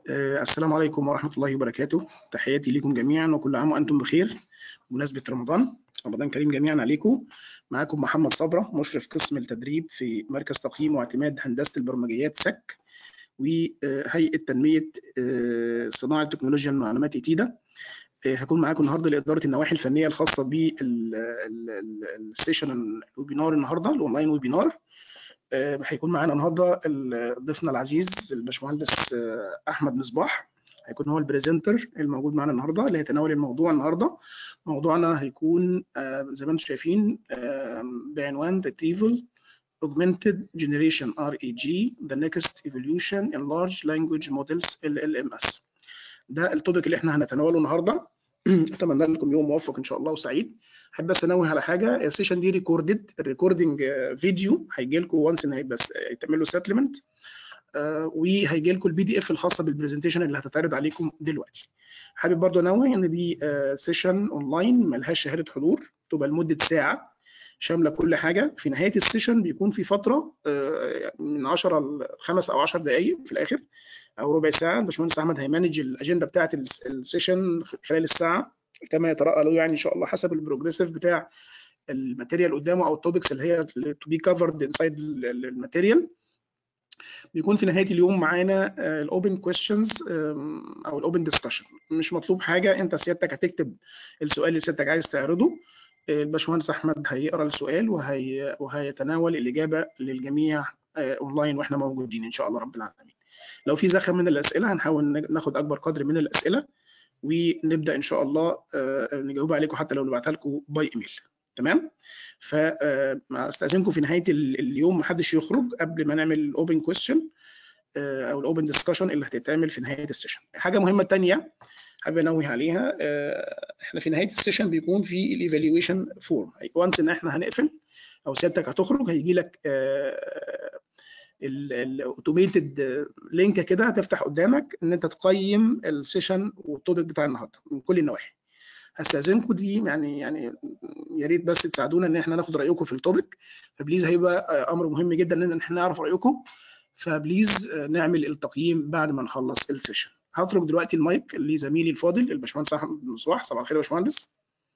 آه، السلام عليكم ورحمة الله وبركاته تحياتي لكم جميعا وكل عام وأنتم بخير بمناسبة رمضان رمضان كريم جميعا عليكم معاكم محمد صبرة مشرف قسم التدريب في مركز تقييم واعتماد هندسة البرمجيات سك وهيئة تنمية آه، صناعة تكنولوجيا المعلومات إتيدا آه، هكون معاكم النهارده لإدارة النواحي الفنية الخاصة بالسيشن الويبينار النهارده الأونلاين ويبينار آه، هيكون معانا النهارده ال- ضيفنا العزيز الباشمهندس آه، احمد مصباح هيكون هو البريزنتر الموجود معانا النهارده اللي هيتناول الموضوع النهارده موضوعنا هيكون آه، زي ما انتم شايفين آه، بعنوان retrieval augmented generation RAG the next evolution in large language models LLMS ده التوبيك اللي احنا هنتناوله النهارده اتمنى لكم يوم موفق ان شاء الله وسعيد احب بس انوه على حاجه السيشن دي ريكوردد الريكوردنج فيديو هيجي لكم وانس ان هيبقى بس يتعمل له سيتلمنت وهيجي لكم البي دي اف الخاصه بالبرزنتيشن اللي هتتعرض عليكم دلوقتي حابب برضو انوه ان دي سيشن اونلاين ملهاش شهاده حضور تبقى لمده ساعه شامله كل حاجه في نهايه السيشن بيكون في فتره آه، من 10 ل 5 او 10 دقائق في الاخر او ربع ساعه الباشمهندس احمد هيمانج الاجنده بتاعه السيشن خلال الساعه كما يترأى له يعني ان شاء الله حسب البروجريسيف بتاع الماتيريال قدامه او التوبكس اللي هي تو بي كفرد انسايد الماتيريال بيكون في نهايه اليوم معانا الاوبن كويستشنز او الاوبن ديسكشن مش مطلوب حاجه انت سيادتك هتكتب السؤال اللي سيادتك عايز تعرضه آه، الباشمهندس احمد هيقرا السؤال وهي وهيتناول الاجابه للجميع آه، اونلاين واحنا موجودين ان شاء الله رب العالمين لو في زخم من الاسئله هنحاول ناخد اكبر قدر من الاسئله ونبدا ان شاء الله آه، نجاوب عليكم حتى لو نبعتها لكم باي ايميل تمام فاستاذنكم في نهايه ال- اليوم محدش يخرج قبل ما نعمل الاوبن كويستشن او الاوبن ديسكشن اللي هتتعمل في نهايه السيشن حاجه مهمه تانية حابب انوه عليها آه، احنا في نهايه السيشن بيكون في الايفالويشن فورم وانس ان احنا هنقفل او سيادتك هتخرج هيجي لك الاوتوميتد لينك كده هتفتح قدامك ان انت تقيم السيشن والتوبيك بتاع النهارده من كل النواحي هستاذنكم دي يعني يعني يا ريت بس تساعدونا ان احنا ناخد رايكم في التوبيك فبليز هيبقى امر مهم جدا ان احنا نعرف رايكم فبليز نعمل التقييم بعد ما نخلص السيشن هترك دلوقتي المايك لزميلي الفاضل الباشمهندس احمد مصباح صباح الخير يا باشمهندس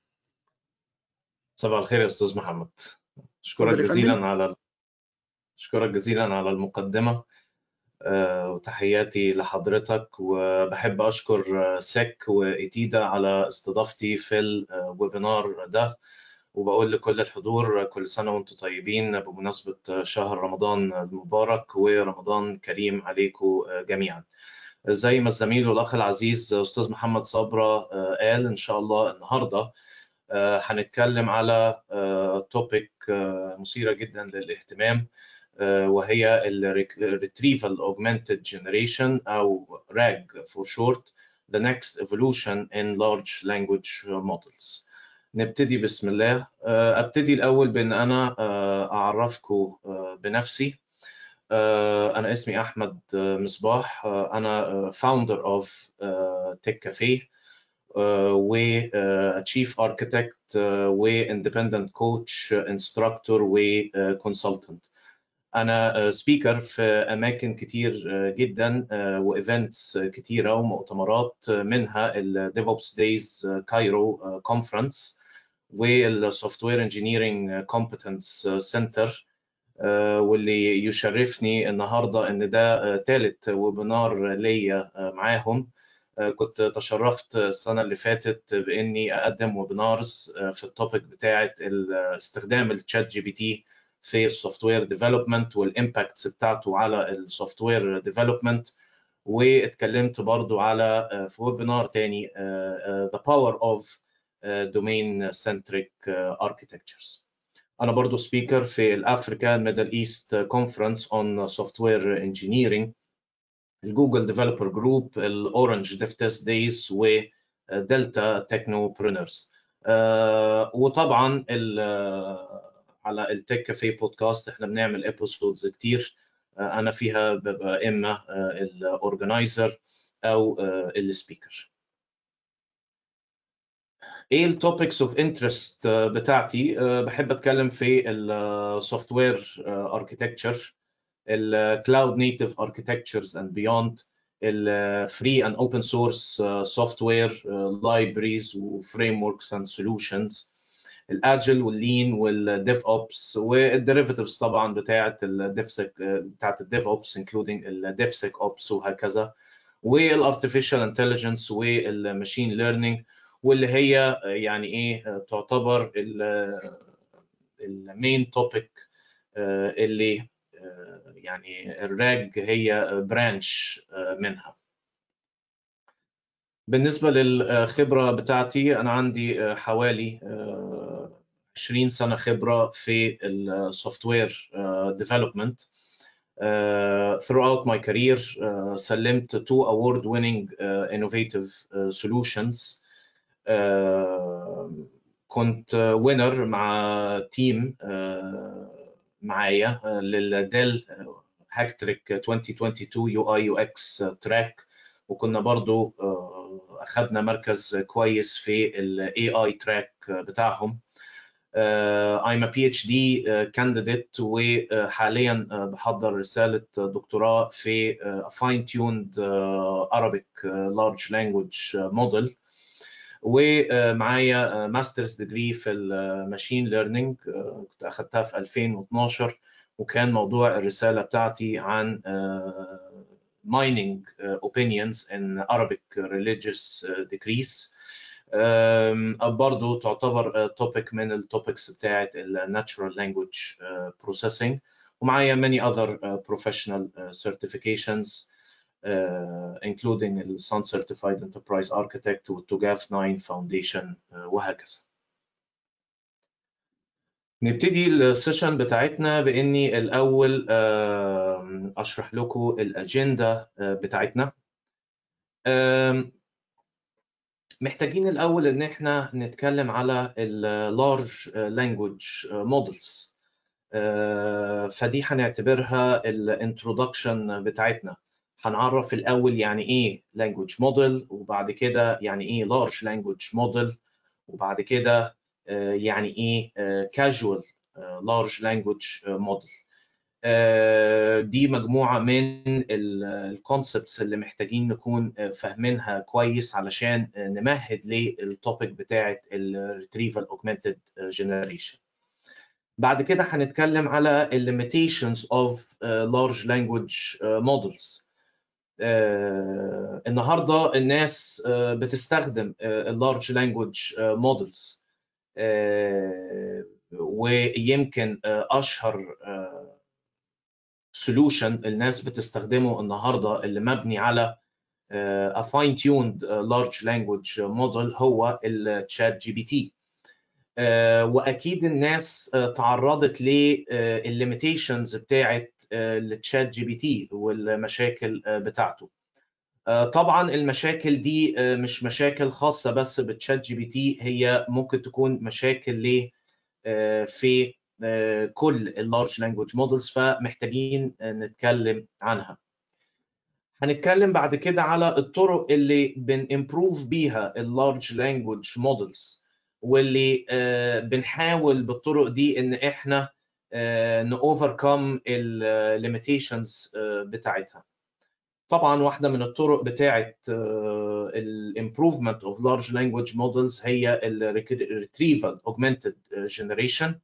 صباح الخير يا استاذ محمد اشكرك اتفضل يا فندم. جزيلا على اشكرك جزيلا على المقدمه آه، وتحياتي لحضرتك وبحب اشكر آه، سك وايتيدا على استضافتي في الويبينار ده وبقول لكل الحضور كل سنه وانتم طيبين بمناسبه شهر رمضان المبارك ورمضان كريم عليكم جميعا زي ما الزميل والاخ العزيز استاذ محمد صبره آه، قال ان شاء الله النهارده آه، هنتكلم على توبيك مثيره جدا للاهتمام آه، وهي ال Retrieval Augmented Generation أو RAG for short The Next Evolution in Large Language Models نبتدي بسم الله آه، أبتدي الأول بأن أنا آه، أعرفكم آه، بنفسي آه، أنا اسمي أحمد آه، مصباح آه، أنا آه، founder of آه، Tech Cafe آه، و آه، Chief Architect آه، و Independent Coach آه، Instructor و آه، Consultant انا سبيكر في اماكن كتير آه، جدا وايفنتس كتيره ومؤتمرات آه، منها الديفوبس دايز كايرو كونفرنس والسوفت وير انجينيرنج كومبتنس سنتر واللي يشرفني النهارده ان ده ثالث ويبينار ليا آه، معاهم آه، كنت تشرفت السنه اللي فاتت باني اقدم ويبينارز آه، في التوبيك بتاعه ال- استخدام التشات جي بي تي في السوفت وير ديفلوبمنت والامباكتس بتاعته على السوفت وير ديفلوبمنت واتكلمت برضو على آه، في ويبينار تاني آه، آه، the power of آه، domain centric آه، architectures انا برضو سبيكر في الافريكان ميدل ايست كونفرنس اون سوفت وير انجينيرنج الجوجل ديفلوبر جروب الاورنج ديف تيست دايز ودلتا تكنوبرينرز وطبعا ال- آه، على التك كافيه بودكاست احنا بنعمل ابيسودز كتير آه، انا فيها ببقى اما الاورجنايزر او السبيكر ايه التوبكس اوف انترست بتاعتي آه، بحب اتكلم في السوفت وير اركيتكتشر الكلاود نيتيف اركيتكتشرز اند بيوند الفري اند اوبن سورس سوفت وير لايبريز وفريم وركس اند سولوشنز الاجل واللين والديف اوبس والديريفيتيفز طبعا بتاعه الديف بتاعه الديف اوبس انكلودينج الديف سيك اوبس وهكذا والارتفيشال انتليجنس والماشين ليرنينج واللي هي يعني ايه تعتبر المين توبيك اللي يعني الراج هي برانش منها بالنسبة للخبرة بتاعتي أنا عندي حوالي 20 سنة خبرة في السوفت وير ديفلوبمنت throughout my career uh, سلمت two award winning uh, innovative uh, solutions uh, كنت وينر مع تيم معايا للديل هاكتريك 2022 يو اي يو اكس تراك وكنا برضو اخذنا مركز كويس في الاي اي تراك بتاعهم I'm a PhD candidate وحاليا بحضر رسالة دكتوراه في Fine Tuned Arabic Large Language Model ومعايا ماسترز ديجري في الماشين ليرنينج كنت اخذتها في 2012 وكان موضوع الرساله بتاعتي عن mining opinions in Arabic religious decrees برضو تعتبر توبيك من التوبكس بتاعت natural language processing ومعايا many other professional certifications Uh, including the Sun Certified Enterprise Architect والTOGAF 9 Foundation uh, وهكذا. نبتدي السيشن بتاعتنا بإني الأول uh, أشرح لكم الأجندة بتاعتنا. محتاجين الأول إن إحنا نتكلم على ال Large Language Models. فدي هنعتبرها الانترودكشن بتاعتنا. هنعرف الاول يعني ايه language model وبعد كده يعني ايه large language model وبعد كده يعني ايه casual large language model دي مجموعه من الكونسبتس اللي محتاجين نكون فاهمينها كويس علشان نمهد للتوبيك بتاعه الريتريفال augmented generation بعد كده هنتكلم على limitations of large language models آه، النهارده الناس آه، بتستخدم اللارج لانجوج مودلز ويمكن آه، اشهر سولوشن الناس بتستخدمه النهارده اللي مبني على a fine tuned large language model هو الشات جي بي تي واكيد الناس تعرضت للليميتيشنز بتاعت التشات جي بي تي والمشاكل بتاعته طبعا المشاكل دي مش مشاكل خاصه بس بالتشات جي بي تي هي ممكن تكون مشاكل ل في كل اللارج لانجوج مودلز فمحتاجين نتكلم عنها هنتكلم بعد كده على الطرق اللي بنimprove بيها اللارج لانجوج مودلز واللي بنحاول بالطرق دي ان احنا نوفركم الليميتيشنز بتاعتها طبعا واحده من الطرق بتاعه الامبروفمنت اوف لارج لانجويج مودلز هي الريتريفال اوجمانتد جنريشن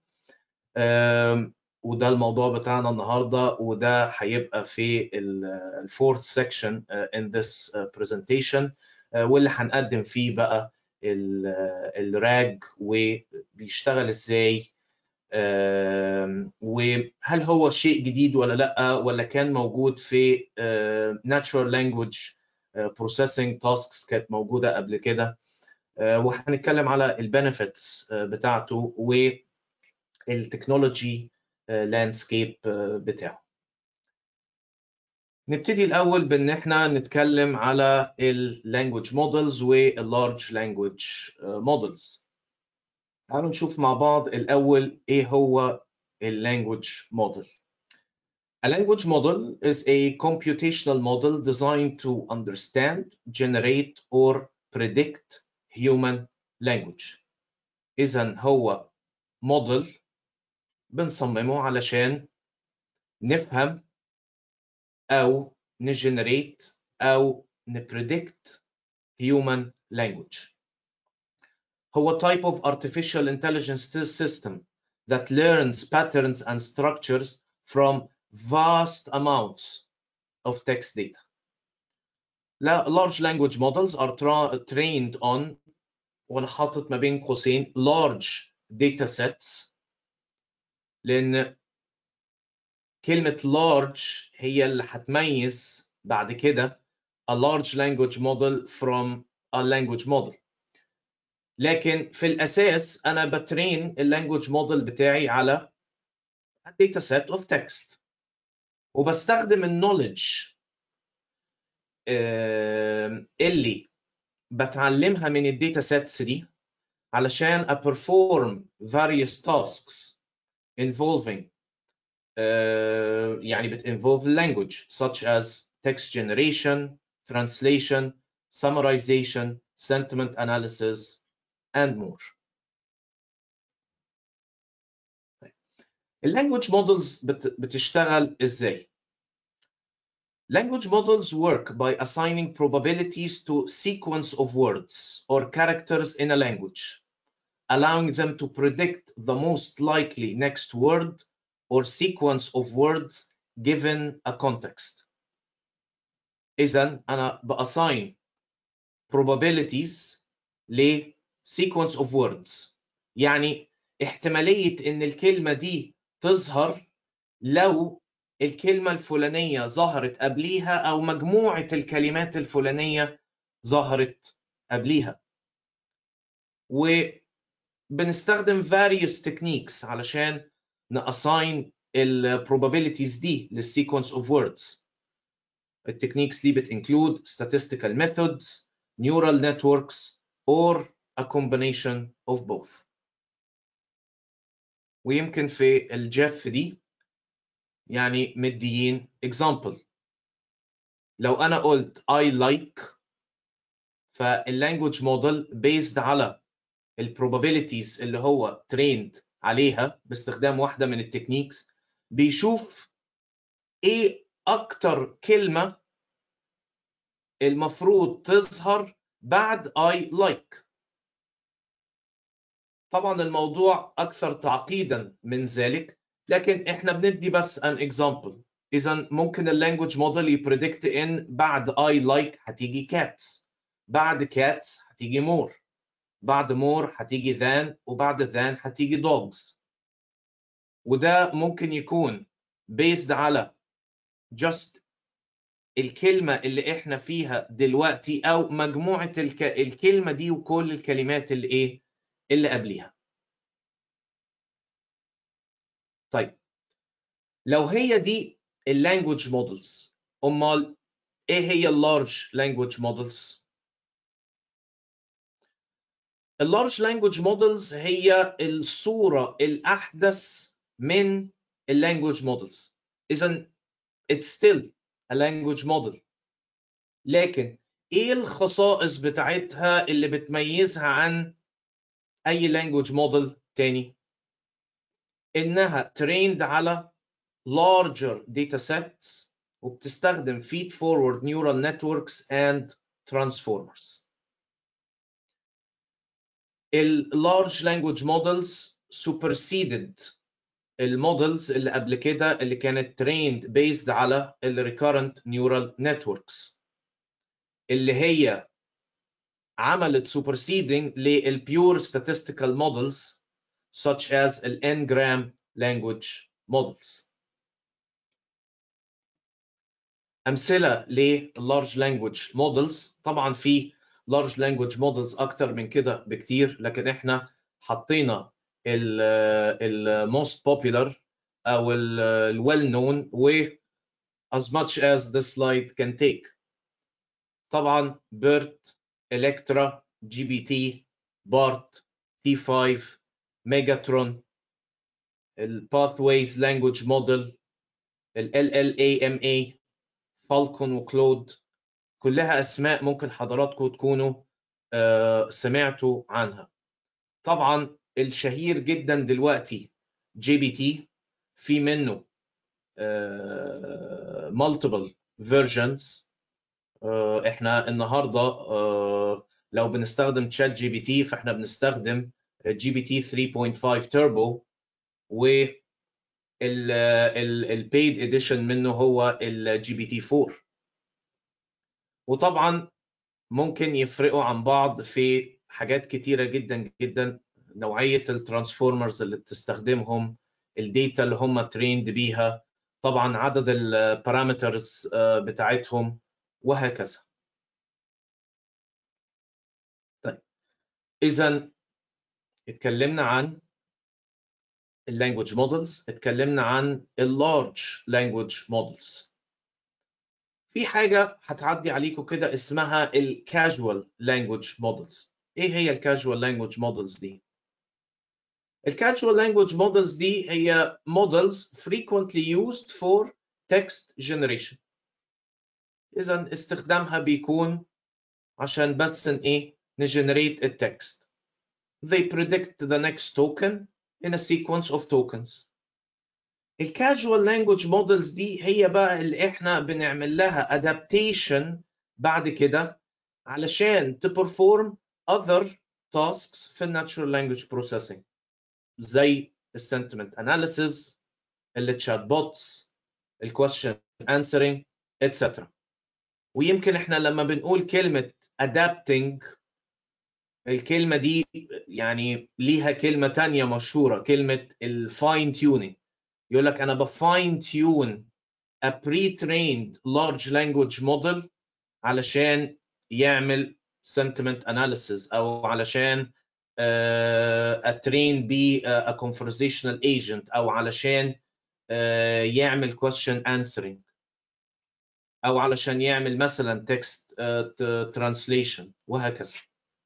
وده الموضوع بتاعنا النهارده وده هيبقى في الفورث سيكشن ان ذس برزنتيشن واللي هنقدم فيه بقى الراج وبيشتغل ازاي وهل هو شيء جديد ولا لا ولا كان موجود في natural language processing tasks كانت موجوده قبل كده وهنتكلم على البنفيتس بتاعته والتكنولوجي لاندسكيب بتاعه نبتدي الاول بان احنا نتكلم على اللانجوج مودلز واللارج لانجوج مودلز تعالوا نشوف مع بعض الاول ايه هو اللانجوج موديل A language model is a computational model designed to understand, generate or predict human language. إذا هو موديل بنصممه علشان نفهم أو نجنريت او نبريدكت human language هو type of artificial intelligence system that learns patterns and structures from vast amounts of text data. Large language models are tra trained on وانا حاطط ما بين قوسين large data sets لان كلمة large هي اللي هتميز بعد كده a large language model from a language model لكن في الاساس انا بترين اللانجوج موديل بتاعي على data set of text وبستخدم النولج اللي بتعلمها من الداتا سيتس دي علشان perform various tasks involving uh, يعني بت involve language such as text generation, translation, summarization, sentiment analysis, and more. اللانجوج مودلز بتشتغل ازاي؟ Language models work by assigning probabilities to sequence of words or characters in a language, allowing them to predict the most likely next word or sequence of words given a context. إذا أنا بassign probabilities ل sequence of words يعني احتمالية إن الكلمة دي تظهر لو الكلمة الفلانية ظهرت قبليها أو مجموعة الكلمات الفلانية ظهرت قبليها وبنستخدم various techniques علشان نassign ال probabilities دي للsequence of words التكنيكس دي بتinclude statistical methods neural networks or a combination of both ويمكن في الجيف دي يعني مديين example لو انا قلت I like فاللانجوج موديل based على البروبابيليتيز اللي هو trained عليها باستخدام واحدة من التكنيكس بيشوف ايه اكتر كلمة المفروض تظهر بعد I like طبعا الموضوع اكثر تعقيدا من ذلك لكن احنا بندي بس an example اذا ممكن اللانجوج موديل يبريدكت ان بعد I like هتيجي cats بعد cats هتيجي more بعد more هتيجي than وبعد than هتيجي dogs وده ممكن يكون based على just الكلمة اللي احنا فيها دلوقتي او مجموعة الك... الكلمة دي وكل الكلمات اللي ايه اللي قبليها طيب لو هي دي اللانجوج مودلز امال ايه هي اللارج لانجوج مودلز اللارج لانجوج مودلز هي الصورة الأحدث من اللانجوج مودلز إذا it's still a language model لكن ايه الخصائص بتاعتها اللي بتميزها عن اي language model تاني انها trained على larger data sets وبتستخدم feed forward neural networks and transformers ال large language models superseded المودلز اللي قبل كده اللي كانت trained based على ال recurrent neural networks اللي هي عملت superseding لل pure statistical models such as ال n-gram language models أمثلة ل large language models طبعا في large language models أكتر من كده بكتير لكن إحنا حطينا ال ال most popular أو ال well known و as much as the slide can take طبعا BERT, Electra, GBT, BART, T5, Megatron, ال Pathways Language Model, ال LLAMA, Falcon وكلود كلها أسماء ممكن حضراتكم تكونوا uh, سمعتوا عنها. طبعا الشهير جدا دلوقتي جي بي تي في منه uh, multiple versions آه، احنا النهارده آه، لو بنستخدم تشات جي بي تي فاحنا بنستخدم جي بي تي 3.5 توربو و البيد اديشن منه هو الجي بي تي 4 وطبعا ممكن يفرقوا عن بعض في حاجات كتيره جدا جدا نوعيه الترانسفورمرز اللي بتستخدمهم الداتا اللي هم تريند بيها طبعا عدد البارامترز بتاعتهم وهكذا طيب اذا اتكلمنا عن اللانجوج مودلز اتكلمنا عن اللارج لانجوج مودلز في حاجه هتعدي عليكم كده اسمها الكاجوال لانجوج مودلز ايه هي الكاجوال لانجوج مودلز دي الكاجوال لانجوج مودلز دي هي models frequently used for text generation اذا استخدامها بيكون عشان بس ان ايه نجنريت التكست they predict the next token in a sequence of tokens الكاجوال لانجوج مودلز دي هي بقى اللي احنا بنعمل لها adaptation بعد كده علشان تبرفورم other tasks في الناتشورال لانجوج بروسيسنج زي السنتمنت اناليسيز التشات بوتس الكويشن انسرنج اتسترا ويمكن احنا لما بنقول كلمه adapting الكلمه دي يعني ليها كلمه تانية مشهوره كلمه الفاين تيونينج يقول لك انا بفاين تيون a pre-trained large language model علشان يعمل sentiment analysis او علشان اترين بي a conversational agent او علشان uh, يعمل question answering او علشان يعمل مثلا text uh, translation وهكذا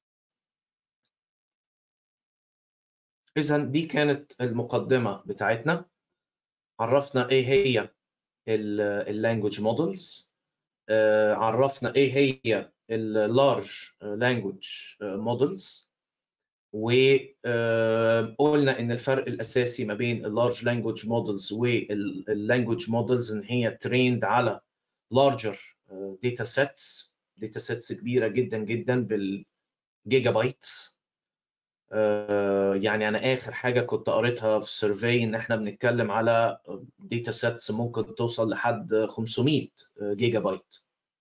اذا دي كانت المقدمه بتاعتنا عرفنا ايه هي اللانجوج مودلز عرفنا ايه هي اللارج لانجوج مودلز وقلنا ان الفرق الاساسي ما بين اللارج لانجوج مودلز واللانجوج مودلز ان هي تريند على larger داتا سيتس داتا سيتس كبيره جدا جدا بالجيجا بايتس يعني انا اخر حاجه كنت قريتها في السيرفي ان احنا بنتكلم على داتا سيتس ممكن توصل لحد 500 جيجا بايت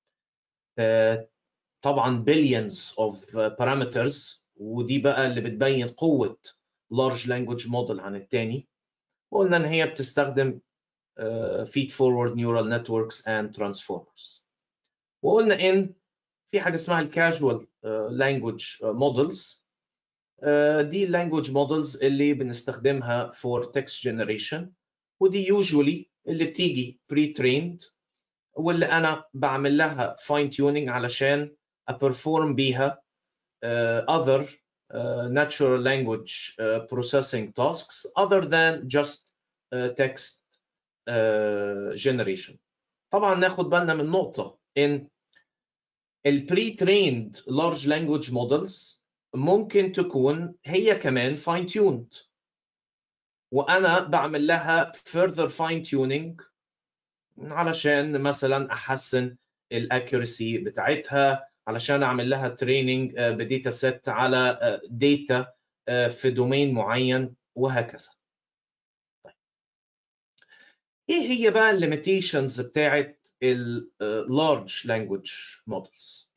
طبعا billions of parameters ودي بقى اللي بتبين قوه large language model عن التاني وقلنا ان هي بتستخدم feed forward neural networks and transformers وقلنا ان في حاجه اسمها الكاجوال language models دي اللانجوج مودلز اللي بنستخدمها for text generation ودي usually اللي بتيجي pre-trained واللي انا بعمل لها fine tuning علشان perform بيها uh, other uh, natural language uh, processing tasks other than just uh, text uh, generation طبعا ناخد بالنا من نقطة ان ال pre-trained large language models ممكن تكون هي كمان fine tuned وانا بعمل لها further fine tuning علشان مثلا احسن الاكيورسي بتاعتها علشان اعمل لها تريننج بديتا سيت على داتا في دومين معين وهكذا طيب. ايه هي بقى الليميتيشنز بتاعت اللارج لانجوج مودلز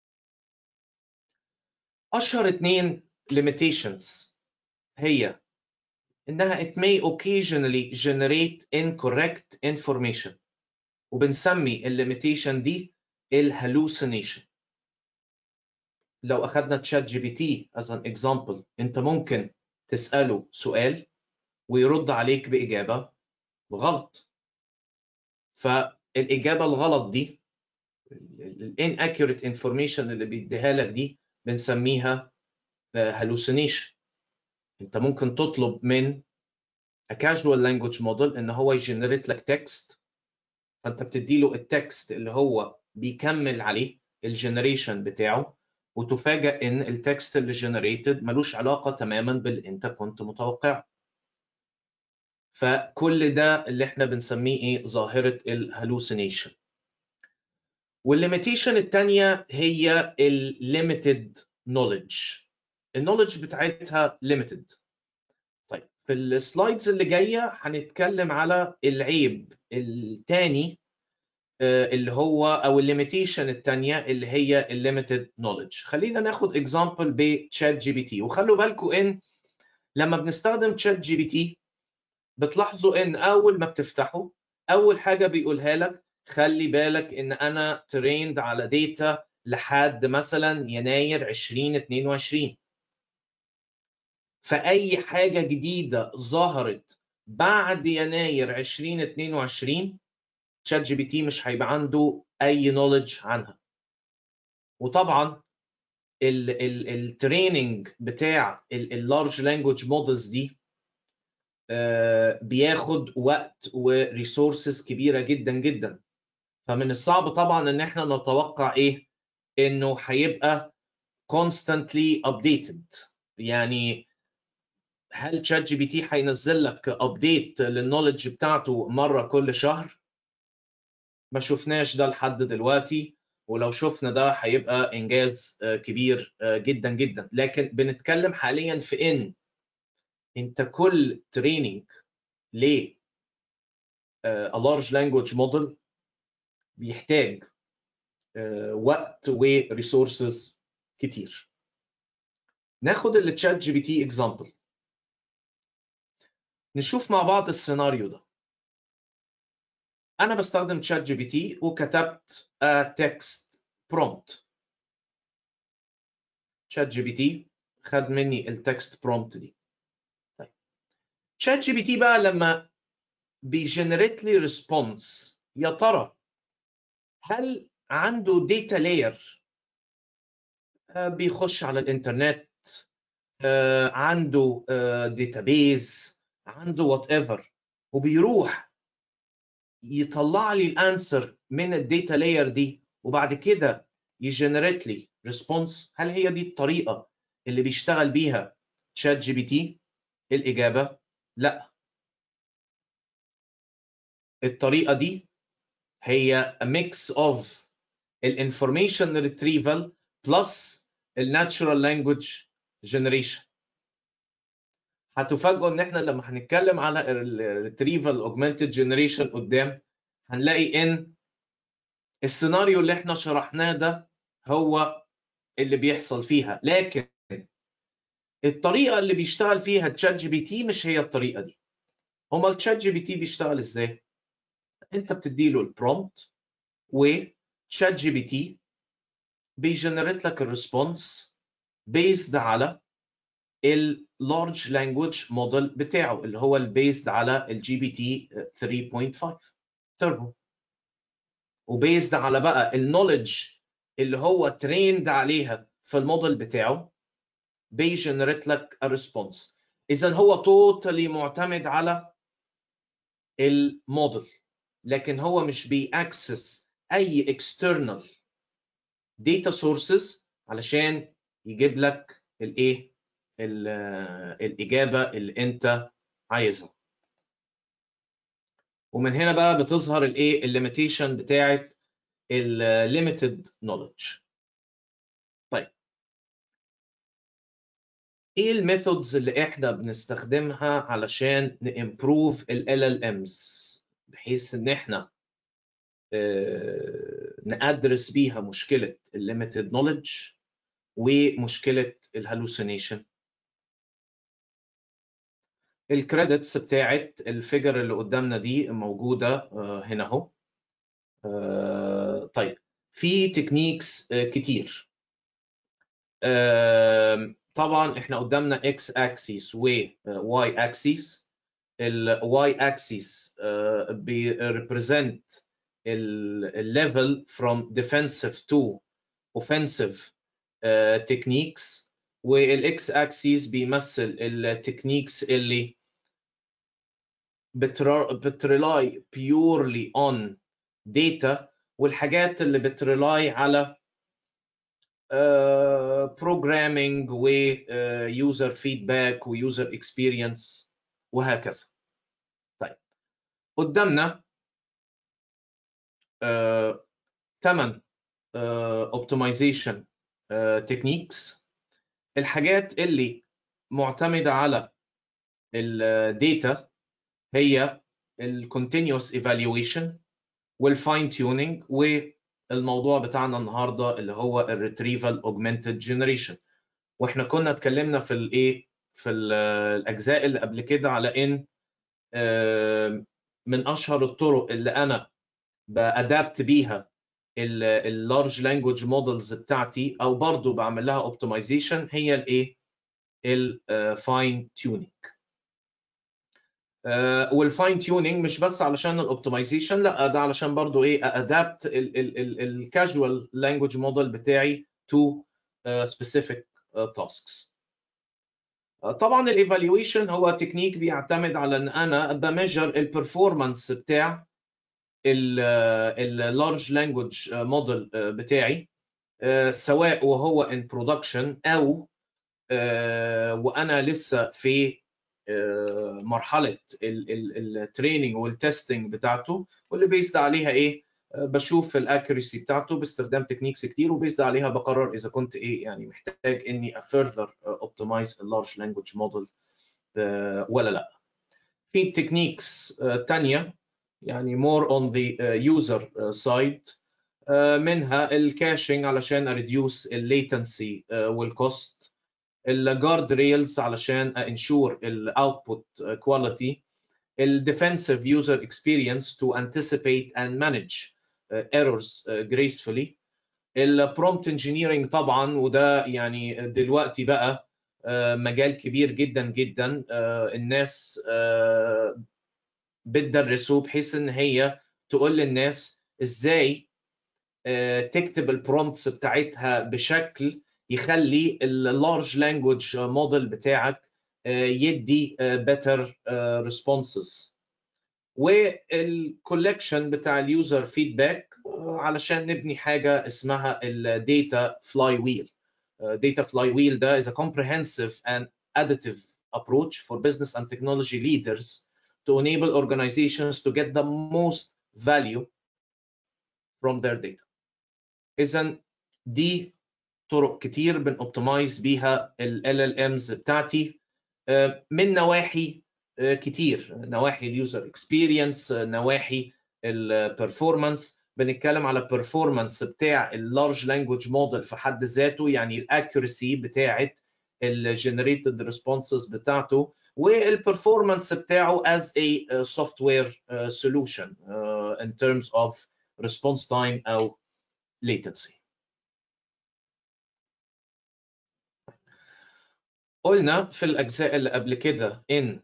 اشهر اتنين limitations هي انها it may occasionally generate incorrect information وبنسمي الليميتيشن دي الهلوسينيشن لو اخذنا تشات جي بي تي as an example انت ممكن تساله سؤال ويرد عليك باجابه غلط فالاجابه الغلط دي ال inaccurate information اللي بيديها لك دي بنسميها hallucination انت ممكن تطلب من a casual language model ان هو يجنريت لك تكست فانت بتدي له التكست اللي هو بيكمل عليه الجنريشن بتاعه وتفاجئ ان التكست اللي جنريتد ملوش علاقه تماما باللي انت كنت متوقعه فكل ده اللي احنا بنسميه ايه ظاهره الهلوسينيشن والليميتيشن الثانيه هي الليميتد نوليدج النوليدج بتاعتها ليميتد طيب في السلايدز اللي جايه هنتكلم على العيب الثاني اللي هو او الليميتيشن الثانيه اللي هي الليميتد نوليدج خلينا ناخد اكزامبل بتشات جي بي تي وخلوا بالكم ان لما بنستخدم تشات جي بي تي بتلاحظوا ان اول ما بتفتحه اول حاجه بيقولها لك خلي بالك ان انا تريند على ديتا لحد مثلا يناير 2022 فاي حاجه جديده ظهرت بعد يناير 2022 تشات جي بي تي مش هيبقى عنده اي نولج عنها وطبعا التريننج بتاع اللارج لانجوج مودلز دي بياخد وقت وريسورسز كبيره جدا جدا فمن الصعب طبعا ان احنا نتوقع ايه انه هيبقى constantly updated يعني هل تشات جي بي تي هينزل لك ابديت للنولج بتاعته مره كل شهر ما شفناش ده لحد دلوقتي ولو شفنا ده هيبقى انجاز كبير جدا جدا لكن بنتكلم حاليا في ان انت كل تريننج ل a large language model بيحتاج وقت وريسورسز كتير ناخد التشات جي بي تي اكزامبل نشوف مع بعض السيناريو ده انا بستخدم تشات جي بي تي وكتبت تكست برومبت تشات جي بي تي خد مني التكست برومبت دي طيب تشات جي بي تي بقى لما بيجنريت لي ريسبونس يا ترى هل عنده داتا لاير بيخش على الانترنت عنده داتابيز عنده وات ايفر وبيروح يطلع لي الانسر من الداتا لاير دي وبعد كده يجنريت لي ريسبونس هل هي دي الطريقه اللي بيشتغل بيها تشات جي بي تي الاجابه لا الطريقه دي هي a mix of الانفورميشن retrieval plus الناتشورال لانجوج جنريشن هتفاجئوا ان احنا لما هنتكلم على الريتريفال اوجمانتد جنريشن قدام هنلاقي ان السيناريو اللي احنا شرحناه ده هو اللي بيحصل فيها لكن الطريقه اللي بيشتغل فيها تشات جي بي تي مش هي الطريقه دي امال التشات جي بي تي بيشتغل ازاي انت بتدي له البرومبت وتشات جي بي تي بيجنريت لك الريسبونس بيزد على اللارج لانجوج موديل بتاعه اللي هو البيزد على الجي بي تي 3.5 تربو وبيزد على بقى النولج اللي هو تريند عليها في الموديل بتاعه بيجنريت لك الريسبونس اذا هو توتالي معتمد على الموديل لكن هو مش بيأكسس اي external data sources علشان يجيب لك الايه الاجابه اللي انت عايزها ومن هنا بقى بتظهر الايه الليميتيشن بتاعه الليميتد نوليدج طيب ايه الميثودز اللي احنا بنستخدمها علشان نimprove ال LLMs بحيث ان احنا نأدرس بيها مشكله الليميتد نوليدج ومشكله الهلوسينيشن الكريدتس بتاعت الفيجر اللي قدامنا دي موجوده هنا اهو طيب في تكنيكس كتير طبعا احنا قدامنا اكس اكسيس وواي اكسيس الواي اكسيس بيريبريزنت الليفل from defensive to offensive تكنيكس والاكس اكسيس بيمثل التكنيكس اللي بتريلاي بيورلي اون داتا والحاجات اللي بتريلاي على بروجرامينج ويوزر فيدباك ويوزر اكسبيرينس وهكذا طيب قدامنا ثمان اوبتمايزيشن تكنيكس الحاجات اللي معتمده على الداتا هي الكونتينوس ايفالويشن والفاين تيوننج والموضوع بتاعنا النهارده اللي هو الريتريفال اوجمانتد جنريشن واحنا كنا اتكلمنا في الايه في الاجزاء اللي قبل كده على ان من اشهر الطرق اللي انا بادابت بيها اللارج لانجوج مودلز بتاعتي او برضو بعمل لها اوبتمايزيشن هي الايه الفاين تيوننج والفاين تيوننج مش بس علشان الاوبتمايزيشن لا ده علشان برضو ايه ادابت الكاجوال لانجوج موديل بتاعي تو سبيسيفيك تاسكس طبعا الايفالويشن هو تكنيك بيعتمد على ان انا بميجر البرفورمانس بتاع اللارج لانجوج موديل بتاعي سواء وهو ان برودكشن او وانا لسه في مرحله التريننج والتستنج بتاعته واللي بيزد عليها ايه بشوف الاكيرسي بتاعته باستخدام تكنيكس كتير وبيزد عليها بقرر اذا كنت ايه يعني محتاج اني فurther اوبتمايز اللارج لانجوج موديل ولا لا في تكنيكس تانية يعني more on the user side منها الكاشنج علشان اريديوس الليتنسي والكوست الجارد ريلز علشان انشور الاوتبوت كواليتي الديفensive user experience to anticipate and manage errors gracefully البرومبت انجينيرنج طبعا وده يعني دلوقتي بقى مجال كبير جدا جدا الناس بتدرسه بحيث ان هي تقول للناس ازاي تكتب البرومبتس بتاعتها بشكل يخلي اللارج لانجوج موديل بتاعك يدي better responses والكولكشن بتاع اليوزر فيدباك علشان نبني حاجه اسمها الداتا فلاي ويل data flywheel ده is a comprehensive and additive approach for business and technology leaders to enable organizations to get the most value from their data. إذا دي طرق كتير بنوبتمايز بيها ال LLMs بتاعتي من نواحي كتير نواحي اليوزر اكسبيرينس نواحي البرفورمانس بنتكلم على البرفورمانس بتاع اللارج لانجوج موديل في حد ذاته يعني الاكيورسي بتاعت الجنريتد ريسبونسز بتاعته والبرفورمانس بتاعه as a software solution in terms of response time او latency. قلنا في الاجزاء اللي قبل كده ان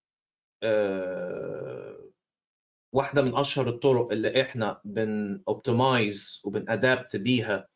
واحده من اشهر الطرق اللي احنا بن اوبتمايز وبنادابت بيها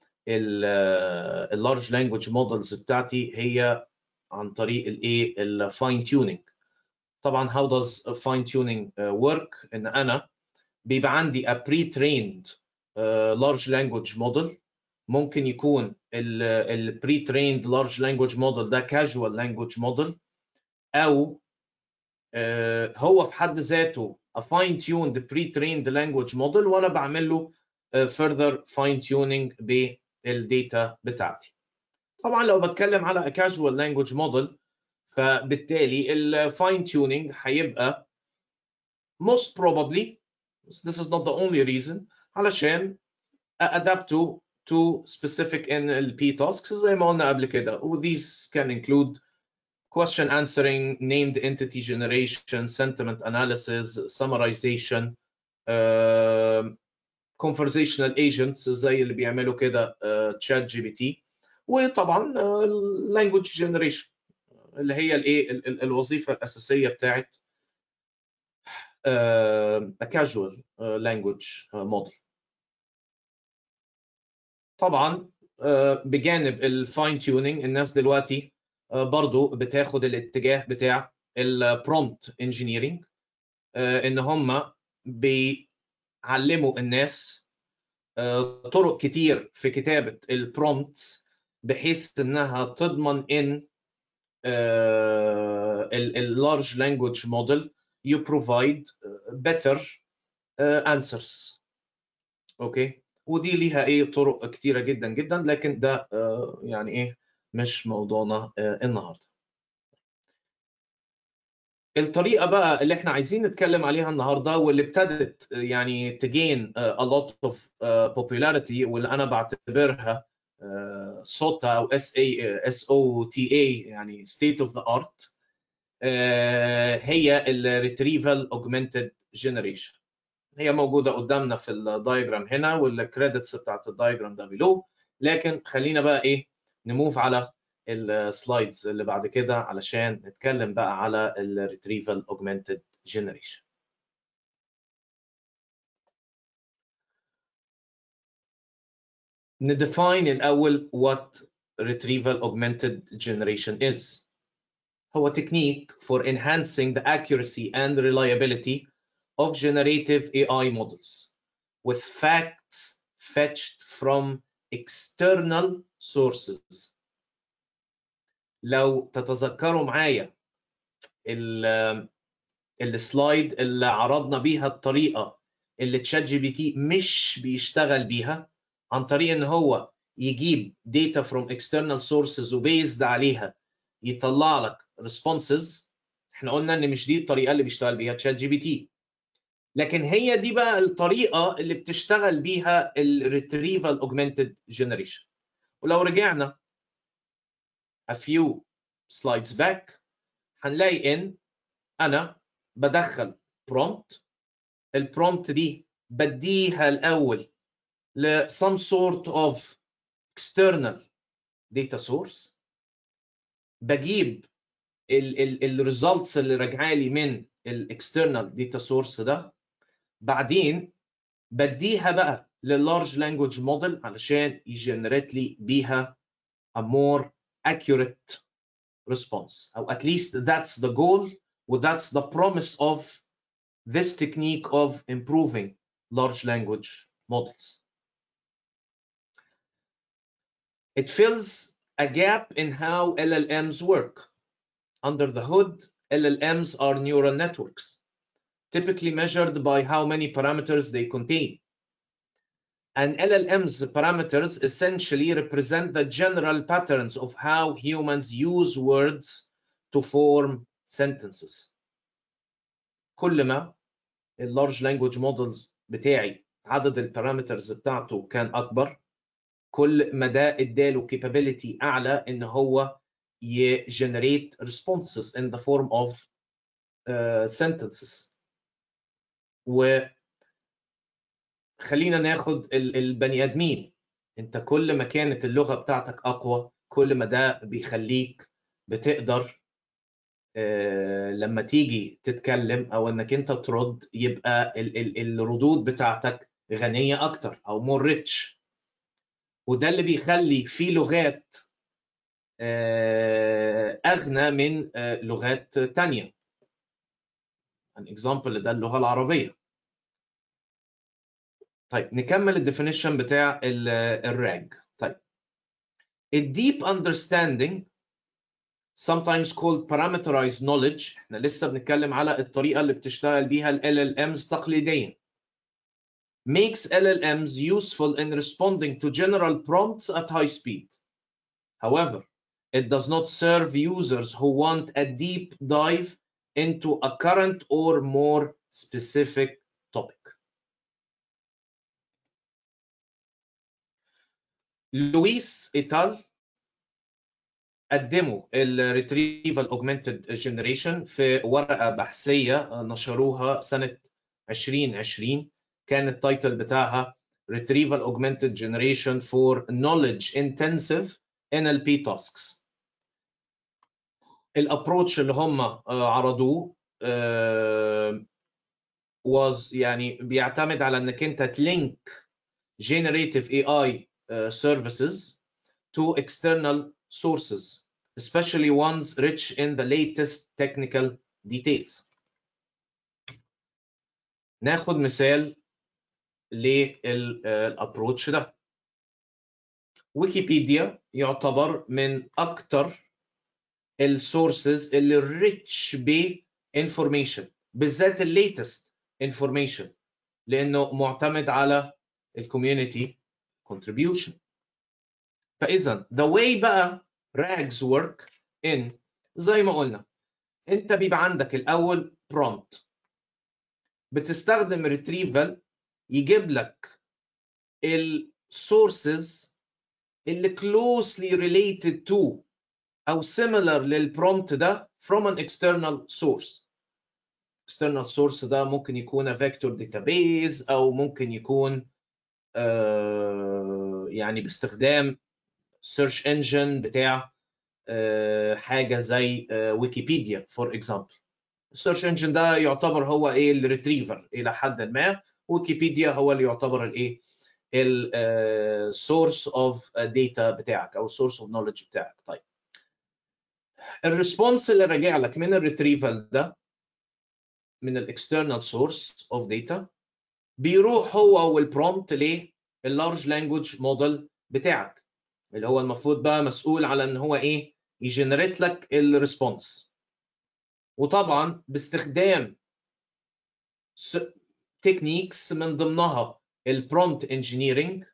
اللارج لانجوج مودلز بتاعتي هي عن طريق الايه الفاين تيوننج طبعا how does fine tuning work ان انا بيبقى عندي a pre-trained large language model ممكن يكون ال pre-trained large language model ده casual language model او هو في حد ذاته a fine tuned pre-trained language model وانا بعمل له further fine tuning بالداتا بتاعتي طبعا لو بتكلم على a casual language model فبالتالي ال fine tuning هيبقى most probably this is not the only reason علشان adapto to specific NLP tasks زي ما قلنا قبل كده و these can include question answering, named entity generation, sentiment analysis, summarization, uh, conversational agents زي اللي بيعملوا كده تشات جي بي تي وطبعا uh, language generation اللي هي الايه الوظيفه الاساسيه بتاعت uh, a casual uh, language uh, model طبعا uh, بجانب الفاين تيوننج الناس دلوقتي برضو بتاخد الاتجاه بتاع البرومبت انجينيرنج ان هم بيعلموا الناس طرق كتير في كتابه البرومبتس بحيث انها تضمن ان اللارج لانجوج موديل you provide better answers اوكي ودي ليها ايه طرق كتيره جدا جدا لكن ده آه، يعني ايه مش موضوعنا آه، النهارده الطريقه بقى اللي احنا عايزين نتكلم عليها النهارده واللي ابتدت يعني تجين a lot of uh, popularity واللي انا بعتبرها uh, SOTA او اس اي اس او تي اي يعني state of the art uh, هي ال retrieval augmented generation هي موجوده قدامنا في الدايجرام هنا والكريدتس بتاعت الدايجرام ده below لكن خلينا بقى ايه نموف على السلايدز اللي بعد كده علشان نتكلم بقى على ال retrieval augmented generation ندefine الأول what retrieval augmented generation is هو technique for enhancing the accuracy and reliability of generative AI models with facts fetched from external sources لو تتذكروا معايا ال- السلايد اللي عرضنا بيها الطريقه اللي تشات جي بي تي مش بيشتغل بيها عن طريق ان هو يجيب data from external sources وبيزد عليها يطلع لك responses احنا قلنا ان مش دي الطريقه اللي بيشتغل بيها تشات جي بي تي لكن هي دي بقى الطريقه اللي بتشتغل بيها الريتريفال augmented generation ولو رجعنا a few slides back هنلاقي ان انا بدخل prompt البرومبت دي بديها الاول ل some sort of external data source بجيب الريزلتس اللي راجعه لي من الاكسترنال داتا سورس ده بعدين بديها بقى لللارج لانجوج موديل علشان يجنريت لي بيها a more accurate response او at least that's the goal و that's the promise of this technique of improving large language models. It fills a gap in how LLMs work. Under the hood, LLMs are neural networks, typically measured by how many parameters they contain. And LLM's parameters essentially represent the general patterns of how humans use words to form sentences. كل ما اللارج لانجوج مودلز بتاعي عدد البارامترز بتاعته كان اكبر كل ما ده اداله capability اعلى ان هو يجنريت responses in the form of uh, sentences و خلينا ناخد ال- البني ادمين انت كل ما كانت اللغه بتاعتك اقوى كل ما ده بيخليك بتقدر آه، لما تيجي تتكلم او انك انت ترد يبقى ال ال الردود بتاعتك غنيه اكتر او مور ريتش وده اللي بيخلي في لغات آه، اغنى من آه، لغات تانية an example ده اللغه العربيه طيب نكمل الديفينيشن بتاع الراج طيب الديب understanding sometimes called parameterized knowledge احنا لسه بنتكلم على الطريقه اللي بتشتغل بيها ال LLMs تقليديا makes LLMs useful in responding to general prompts at high speed. However, it does not serve users who want a deep dive into a current or more specific topic. لويس إيتال قدموا ال Retrieval Augmented Generation في ورقة بحثية نشروها سنة 2020 كان التايتل بتاعها Retrieval Augmented Generation for Knowledge Intensive NLP Tasks الابروتش اللي هم عرضوه was يعني بيعتمد على انك انت تلينك generative AI services to external sources especially ones rich in the latest technical details ناخد مثال للابروتش ده ويكيبيديا يعتبر من اكتر السورسز اللي ريتش بانفورميشن بالذات الليتست انفورميشن لانه معتمد على الكوميونتي contribution فاذا the way بقى rags work in زي ما قلنا انت بيبقى عندك الاول prompt بتستخدم retrieval يجيب لك السورسز اللي closely related to او similar للبرومبت ده from an external source external source ده ممكن يكون a vector database او ممكن يكون آه يعني باستخدام search engine بتاع آه حاجه زي آه ويكيبيديا فور اكزامبل السيرش انجن ده يعتبر هو ايه الريتريفر الى حد ما ويكيبيديا هو اللي يعتبر الايه السورس اوف داتا بتاعك او السورس اوف نوليدج بتاعك طيب الريسبونس اللي راجع لك من الريتريفال ده من الاكسترنال سورس اوف داتا بيروح هو والبرومبت لللارج لانجوج موديل بتاعك اللي هو المفروض بقى مسؤول على ان هو ايه يجنريت لك الريسبونس وطبعا باستخدام تكنيكس من ضمنها البرومبت انجينيرنج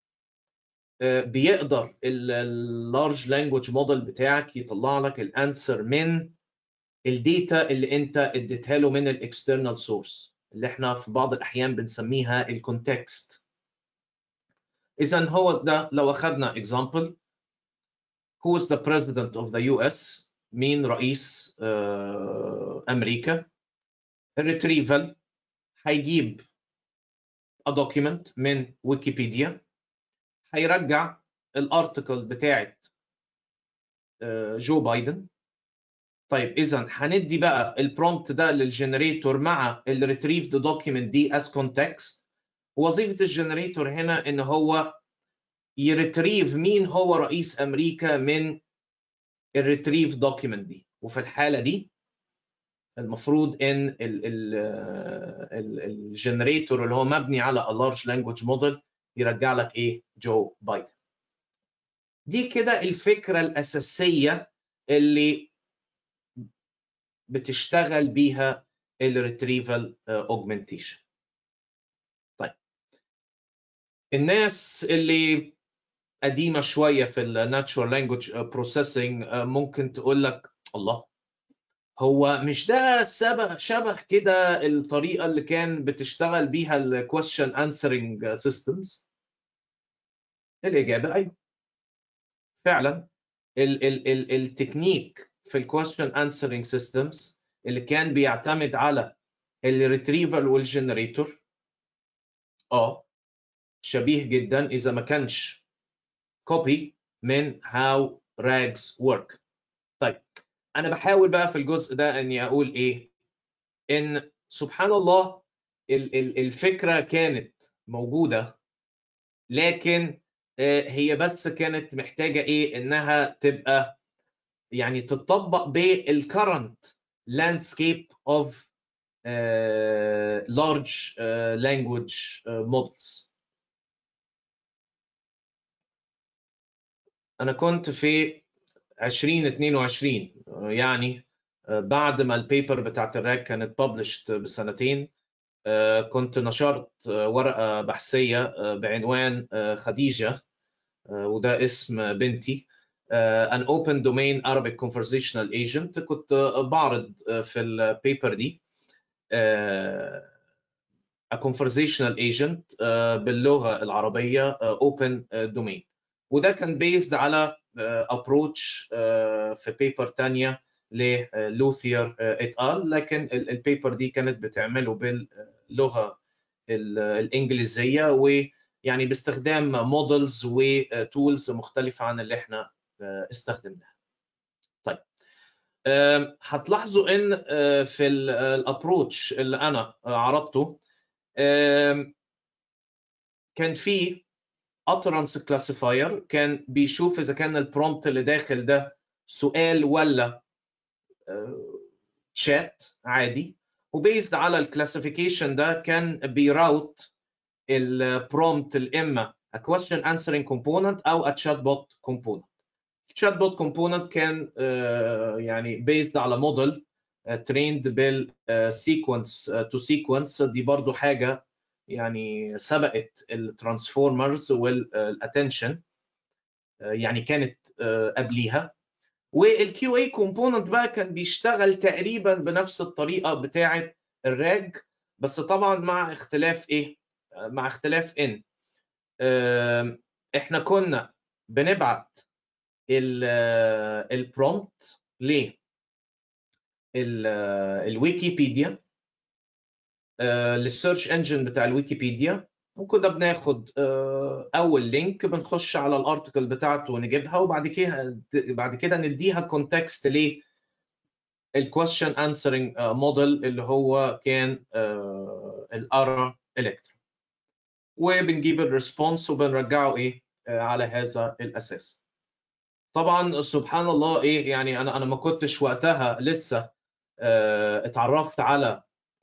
بيقدر اللارج لانجوج موديل بتاعك يطلع لك الانسر من الداتا اللي انت اديتها له من الاكسترنال سورس اللي احنا في بعض الاحيان بنسميها الكونتكست اذا هو ده لو اخذنا example who is the president of the US مين رئيس امريكا الريتريفال هيجيب a document من ويكيبيديا هيرجع الارتكل بتاعت جو بايدن طيب اذا هندي بقى البرومبت ده للجنريتور مع الريتريفد دوكيمنت دي از كونتكست وظيفه الجنريتور هنا ان هو يريتريف مين هو رئيس امريكا من الريتريف دوكيمنت دي وفي الحاله دي المفروض ان الجنريتور اللي هو مبني على a large language model يرجع لك ايه جو بايدن دي كده الفكره الاساسيه اللي بتشتغل بيها الريتريفال اوجمنتيشن طيب الناس اللي قديمه شويه في الناتشورال لانجوج بروسيسنج ممكن تقول لك الله هو مش ده شبه شبه كده الطريقه اللي كان بتشتغل بيها الكويشن انسرنج سيستمز الاجابه ايوه فعلا ال ال ال التكنيك في الكويشن انسرنج سيستمز اللي كان بيعتمد على الريتريفال والجنريتور اه شبيه جدا اذا ما كانش كوبي من how rags work طيب انا بحاول بقى في الجزء ده اني اقول ايه ان سبحان الله ال ال الفكره كانت موجوده لكن هي بس كانت محتاجه ايه انها تبقى يعني تتطبق بالكرنت لاندسكيب اوف لارج لانجوج مودلز انا كنت في 2022 يعني بعد ما البيبر بتاعت الراك كانت ببلشت بسنتين كنت نشرت ورقه بحثيه بعنوان خديجه وده اسم بنتي an open domain Arabic conversational agent كنت بعرض في البيبر دي a conversational agent باللغه العربيه open domain وده كان بيزد على ابروتش في بيبر تانية للوثير ات ال لكن البيبر دي كانت بتعمله باللغه الانجليزيه ويعني باستخدام مودلز وتولز مختلفه عن اللي احنا استخدمناها. طيب هتلاحظوا ان في الابروتش اللي انا عرضته كان في utterance classifier كان بيشوف اذا كان البرومبت اللي داخل ده سؤال ولا تشات عادي وبيزد على الكلاسيفيكيشن ده كان بيراوت البرومبت الاما a question answering component او a chatbot component chatbot component كان يعني بيزد على موديل trained بال sequence to sequence دي برضو حاجه يعني سبقت الترانسفورمرز والاتنشن يعني كانت قبليها والكيو اي كومبوننت بقى كان بيشتغل تقريبا بنفس الطريقه بتاعه الراج بس طبعا مع اختلاف ايه مع اختلاف ان احنا كنا بنبعت البرومبت ل الويكيبيديا للسيرش انجن بتاع الويكيبيديا وكنا بناخد اول لينك بنخش على الارتكل بتاعته ونجيبها وبعد كده بعد كده نديها كونتكست ل الكويشن انسرنج موديل اللي هو كان الارا الكترون وبنجيب الريسبونس وبنرجعه ايه على هذا الاساس طبعا سبحان الله ايه يعني انا انا ما كنتش وقتها لسه اتعرفت على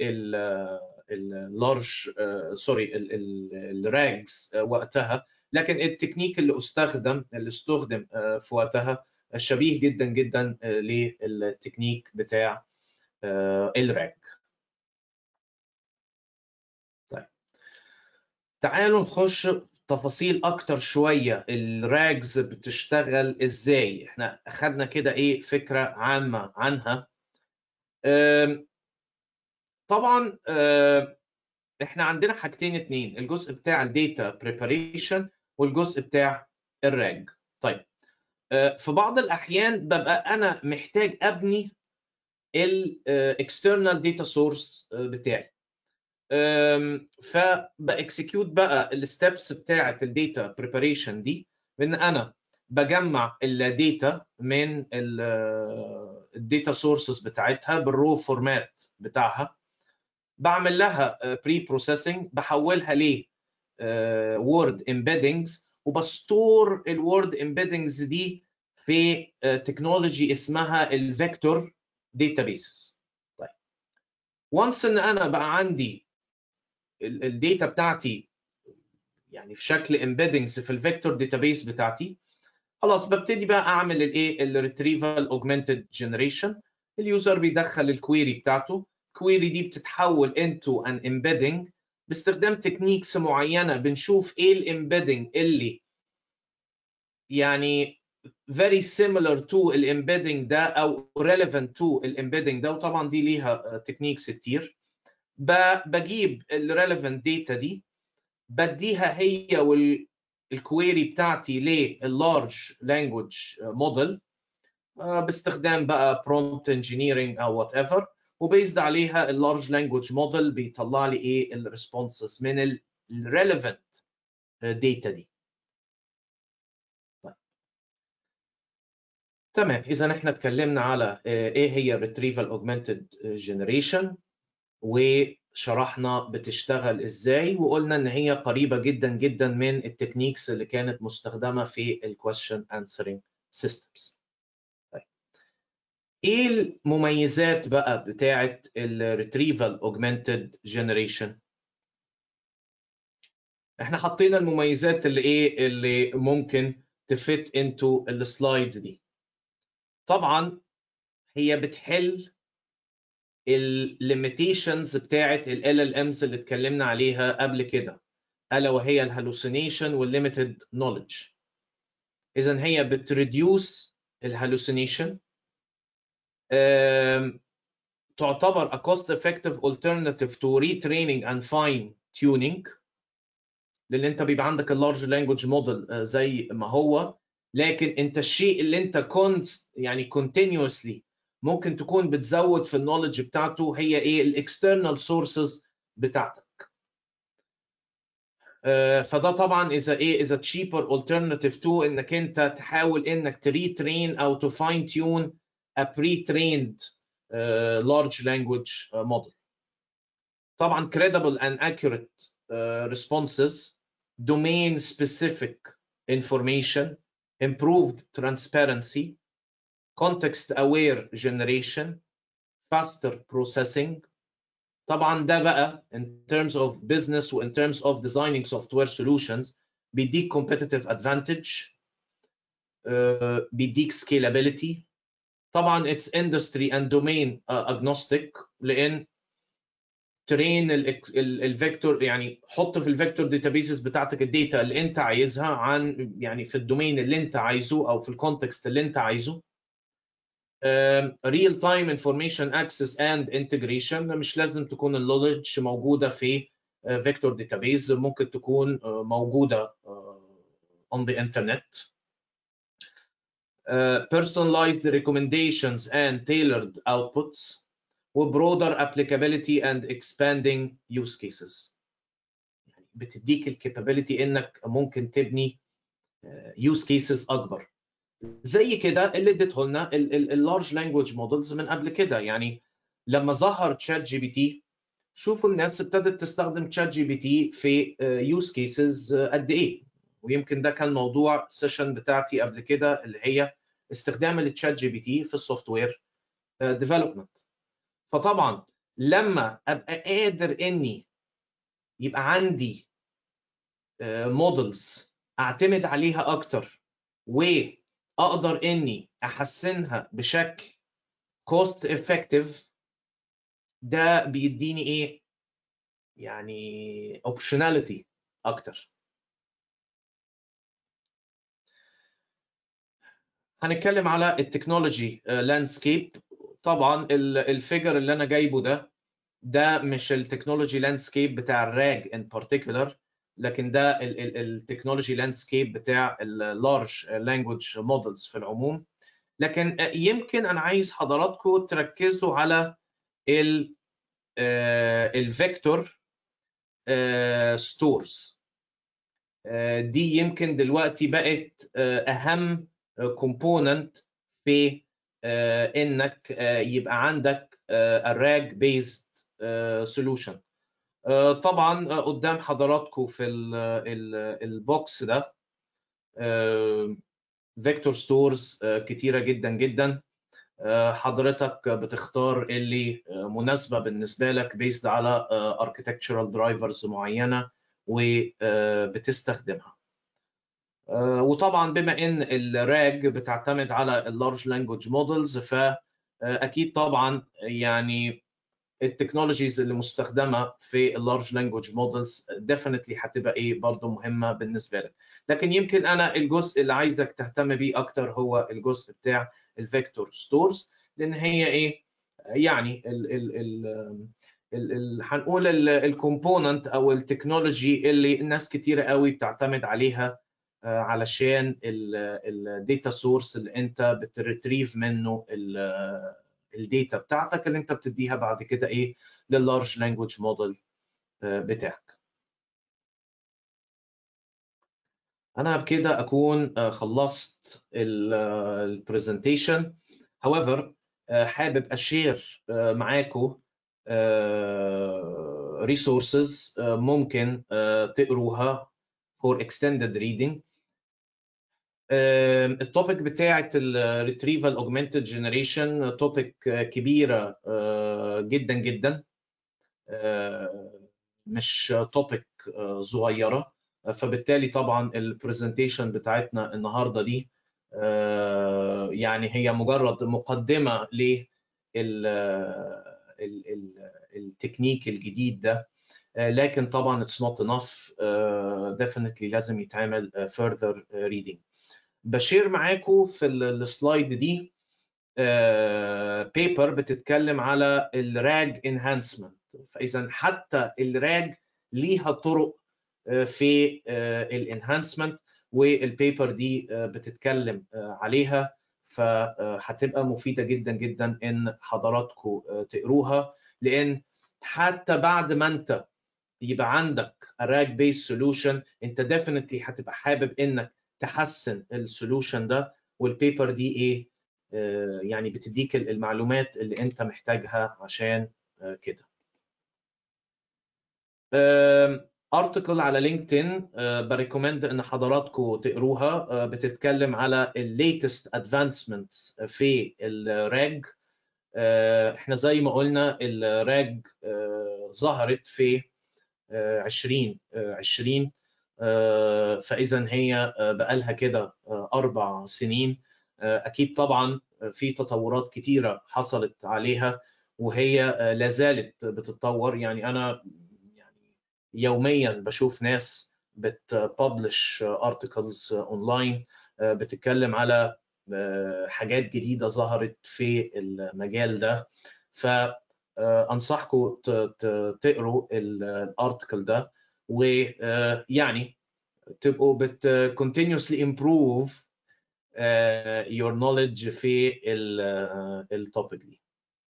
اللارج سوري الراجز وقتها لكن التكنيك اللي استخدم اللي استخدم في وقتها شبيه جدا جدا للتكنيك بتاع الراج طيب تعالوا نخش تفاصيل اكتر شويه الراجز بتشتغل ازاي احنا اخدنا كده ايه فكره عامه عنها طبعا احنا عندنا حاجتين اتنين الجزء بتاع الداتا بريباريشن والجزء بتاع الراج طيب في بعض الاحيان ببقى انا محتاج ابني الاكسترنال داتا سورس بتاعي فباكسكيوت بقى الستبس بتاعه الداتا بريباريشن دي بان انا بجمع الداتا من الداتا سورسز بتاعتها بالرو فورمات بتاعها بعمل لها بري بروسيسنج بحولها ل وورد امبيدنجز وبستور الوورد امبيدنجز دي في تكنولوجي اسمها الفيكتور داتابيس طيب وانس ان انا بقى عندي الداتا بتاعتي يعني في شكل امبيدنجز في الفيكتور داتابيس بتاعتي خلاص ببتدي بقى اعمل الايه الريتريفال اوجمانتد جنريشن اليوزر بيدخل الكويري بتاعته الكويري دي بتتحول into an embedding باستخدام تكنيكس معينه بنشوف ايه الامبيدنج اللي يعني very similar to الامبيدنج ده او relevant to الامبيدنج ده وطبعا دي ليها تكنيكس كتير بجيب الريليفنت داتا دي بديها هي والكويري بتاعتي لللارج لانجوج موديل باستخدام بقى برومبت انجينيرنج او وات ايفر وبيزد عليها اللارج لانجوج موديل بيطلع لي ايه الريسبونسز من الريليفنت داتا دي طيب. تمام اذا احنا اتكلمنا على ايه هي الريتريفال اوجمانتد جنريشن وشرحنا بتشتغل ازاي وقلنا ان هي قريبه جدا جدا من التكنيكس اللي كانت مستخدمه في الكويشن انسرنج سيستمز ايه المميزات بقى بتاعه الريتريفال اوجمانتد جنريشن احنا حطينا المميزات اللي ايه اللي ممكن تفت انتو السلايدز دي طبعا هي بتحل الليميتيشنز بتاعه ال LLMs اللي اتكلمنا عليها قبل كده الا وهي الهلوسينيشن والليميتد نوليدج اذا هي بتريديوس الهلوسينيشن تعتبر a cost effective alternative to retraining and fine tuning لان انت بيبقى عندك اللارج لانجوج موديل زي ما هو لكن انت الشيء اللي انت كنت يعني continuously ممكن تكون بتزود في النولج بتاعته هي ايه الاكسترنال سورسز بتاعتك فده طبعا اذا ايه اذا cheaper alternative to انك انت تحاول انك تريترين او to fine tune a pre-trained uh, large language uh, model. طبعا credible and accurate uh, responses, domain specific information, improved transparency, context aware generation, faster processing. طبعا ده بقى in terms of business و in terms of designing software solutions بيديك competitive advantage, بيديك scalability, طبعا it's industry and domain agnostic لان ترين الفيكتور يعني حط في الفيكتور داتابيسز بتاعتك الداتا اللي انت عايزها عن يعني في الدومين اللي انت عايزه او في الكونتكست اللي انت عايزه ريل تايم انفورميشن اكسس اند انتجريشن مش لازم تكون اللودج موجوده في فيكتور داتابيز ممكن تكون موجوده on the internet uh, personalized recommendations and tailored outputs وبرودر applicability and expanding use cases يعني بتديك الكابابيلتي انك ممكن تبني use cases اكبر زي كده اللي اديته لنا اللارج لانجوج مودلز من قبل كده يعني لما ظهر تشات جي بي تي شوفوا الناس ابتدت تستخدم تشات جي بي تي في يوز كيسز قد ايه ويمكن ده كان موضوع سيشن بتاعتي قبل كده اللي هي استخدام التشات جي بي تي في السوفت وير ديفلوبمنت فطبعا لما ابقى قادر اني يبقى عندي مودلز اعتمد عليها اكتر واقدر اني احسنها بشكل كوست افكتيف ده بيديني ايه يعني اوبشناليتي اكتر هنتكلم على التكنولوجي لاندسكيب طبعا الفيجر اللي انا جايبه ده ده مش التكنولوجي لاندسكيب بتاع الراج ان بارتيكولر لكن ده التكنولوجي لاندسكيب بتاع اللارج لانجوج مودلز في العموم لكن يمكن انا عايز حضراتكم تركزوا على ال الفيكتور ستورز دي يمكن دلوقتي بقت اهم كومبوننت في انك يبقى عندك الراج بيزد سولوشن طبعا قدام حضراتكم في البوكس ده فيكتور ستورز كتيره جدا جدا حضرتك بتختار اللي مناسبه بالنسبه لك بيزد على اركتكتشرال درايفرز معينه وبتستخدمها وطبعا بما ان الراج بتعتمد على اللارج لانجوج مودلز فاكيد طبعا يعني التكنولوجيز اللي مستخدمه في اللارج لانجوج مودلز ديفينتلي هتبقى ايه برضه مهمه بالنسبه لك لكن يمكن انا الجزء اللي عايزك تهتم بيه اكتر هو الجزء بتاع الفيكتور ستورز لان هي ايه يعني ال ال ال ال هنقول الكومبوننت او التكنولوجي اللي الناس كتيره قوي بتعتمد عليها علشان الداتا سورس اللي انت بتريتريف منه الداتا بتاعتك اللي انت بتديها بعد كده ايه لللارج لانجوج موديل بتاعك انا بكده اكون خلصت البرزنتيشن however حابب اشير معاكم resources ممكن تقروها for extended reading التوبيك بتاعه الريتريفال اوجمانتد جنريشن توبيك كبيره جدا جدا مش توبيك صغيره فبالتالي طبعا البرزنتيشن بتاعتنا النهارده دي يعني هي مجرد مقدمه ل التكنيك الجديد ده لكن طبعا it's not enough uh, definitely لازم يتعمل uh, further reading بشير معاكم في السلايد دي بيبر uh, بتتكلم على الراج انهانسمنت فاذا حتى الراج ليها طرق في الانهانسمنت والبيبر دي بتتكلم عليها فهتبقى مفيده جدا جدا ان حضراتكم تقروها لان حتى بعد ما انت يبقى عندك راج بيس سولوشن انت ديفينتلي هتبقى حابب انك تحسن السولوشن ده والبيبر دي ايه آه يعني بتديك المعلومات اللي انت محتاجها عشان آه كده ارتكل على لينكدين آه بريكومند ان حضراتكم تقروها بتتكلم على الليتست ادفانسمنتس في الراج احنا زي ما قلنا الراج ظهرت في 2020 فاذا هي بقالها كده اربع سنين اكيد طبعا في تطورات كتيره حصلت عليها وهي لا زالت بتتطور يعني انا يعني يوميا بشوف ناس بتبلش ارتكلز اونلاين بتتكلم على حاجات جديده ظهرت في المجال ده فانصحكم تقروا الارتكل ده ويعني تبقوا بت continuously improve uh, your knowledge في التوبيك دي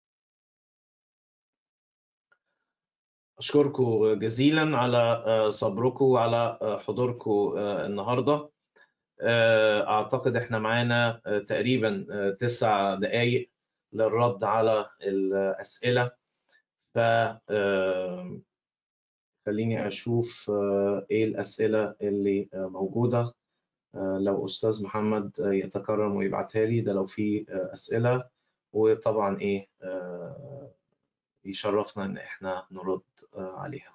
أشكركم جزيلا على صبركم وعلى حضوركم النهاردة أعتقد إحنا معانا تقريبا تسع دقايق للرد على الأسئلة ف خليني أشوف إيه الأسئلة اللي موجودة لو أستاذ محمد يتكرم ويبعتها لي ده لو في أسئلة وطبعا إيه يشرفنا إن إحنا نرد عليها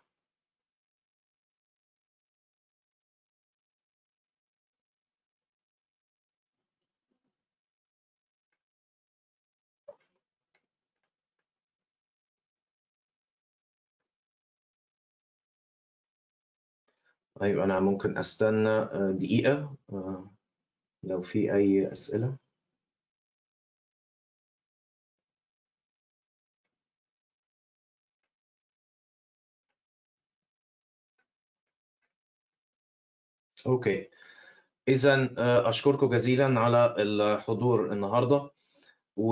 طيب أنا ممكن أستنى دقيقة لو في أي أسئلة أوكي إذا أشكركم جزيلا على الحضور النهاردة و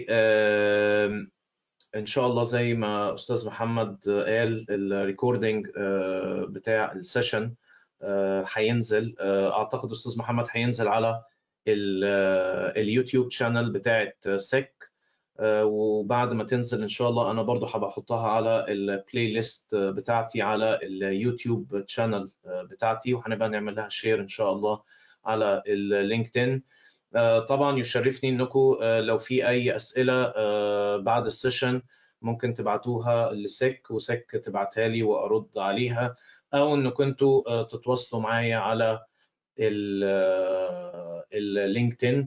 ان شاء الله زي ما استاذ محمد قال الريكوردنج بتاع السيشن هينزل اعتقد استاذ محمد هينزل على اليوتيوب شانل بتاعت سيك وبعد ما تنزل ان شاء الله انا برضو هبقى احطها على البلاي ليست بتاعتي على اليوتيوب شانل بتاعتي وهنبقى نعمل لها شير ان شاء الله على اللينكدين طبعا يشرفني انكم لو في اي اسئله بعد السيشن ممكن تبعتوها لسك وسك تبعتها لي وارد عليها او ان كنتوا تتواصلوا معايا على اللينكدين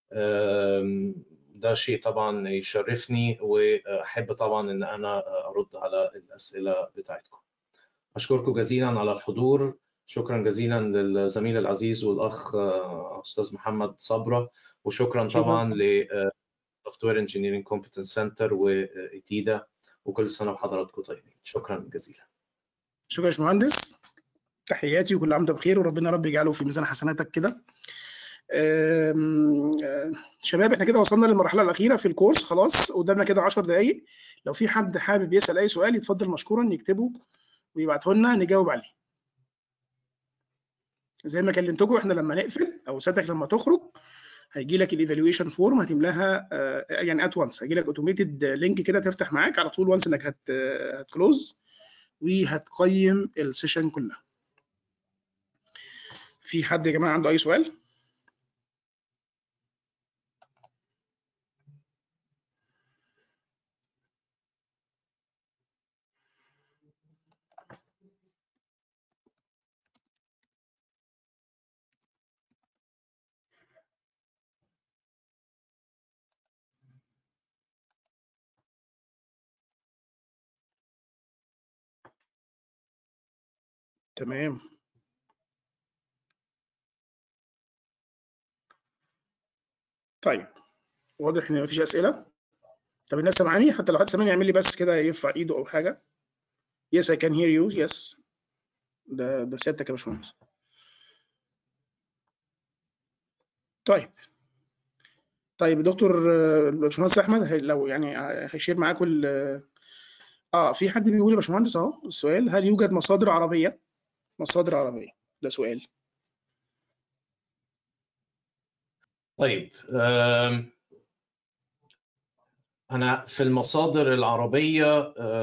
ده شيء طبعا يشرفني واحب طبعا ان انا ارد على الاسئله بتاعتكم اشكركم جزيلا على الحضور شكرا جزيلا للزميل العزيز والاخ استاذ محمد صبره وشكرا طبعا ل سوفت وير انجينيرنج كومبتنس سنتر وايتيدا وكل سنه وحضراتكم طيبين شكرا جزيلا شكرا يا باشمهندس تحياتي وكل عام بخير وربنا رب يجعله في ميزان حسناتك كده شباب احنا كده وصلنا للمرحله الاخيره في الكورس خلاص قدامنا كده 10 دقائق لو في حد حابب يسال اي سؤال يتفضل مشكورا يكتبه ويبعته لنا نجاوب عليه زي ما كلمتكم احنا لما نقفل او ساعتك لما تخرج هيجي لك الايفالويشن فورم هتملاها يعني ات وانس هيجي لك اوتوميتد لينك كده تفتح معاك على طول وانس انك هت هتكلوز وهتقيم السيشن كلها في حد يا جماعه عنده اي سؤال تمام طيب واضح ان مفيش اسئله طب الناس سامعاني حتى لو حد سامعني يعمل لي بس كده يرفع ايده او حاجه yes I can hear you yes ده ده سيادتك يا باشمهندس طيب طيب دكتور باشمهندس احمد لو يعني هيشير معاكم اه في حد بيقول يا باشمهندس اهو السؤال هل يوجد مصادر عربيه مصادر عربية ده سؤال طيب أنا في المصادر العربية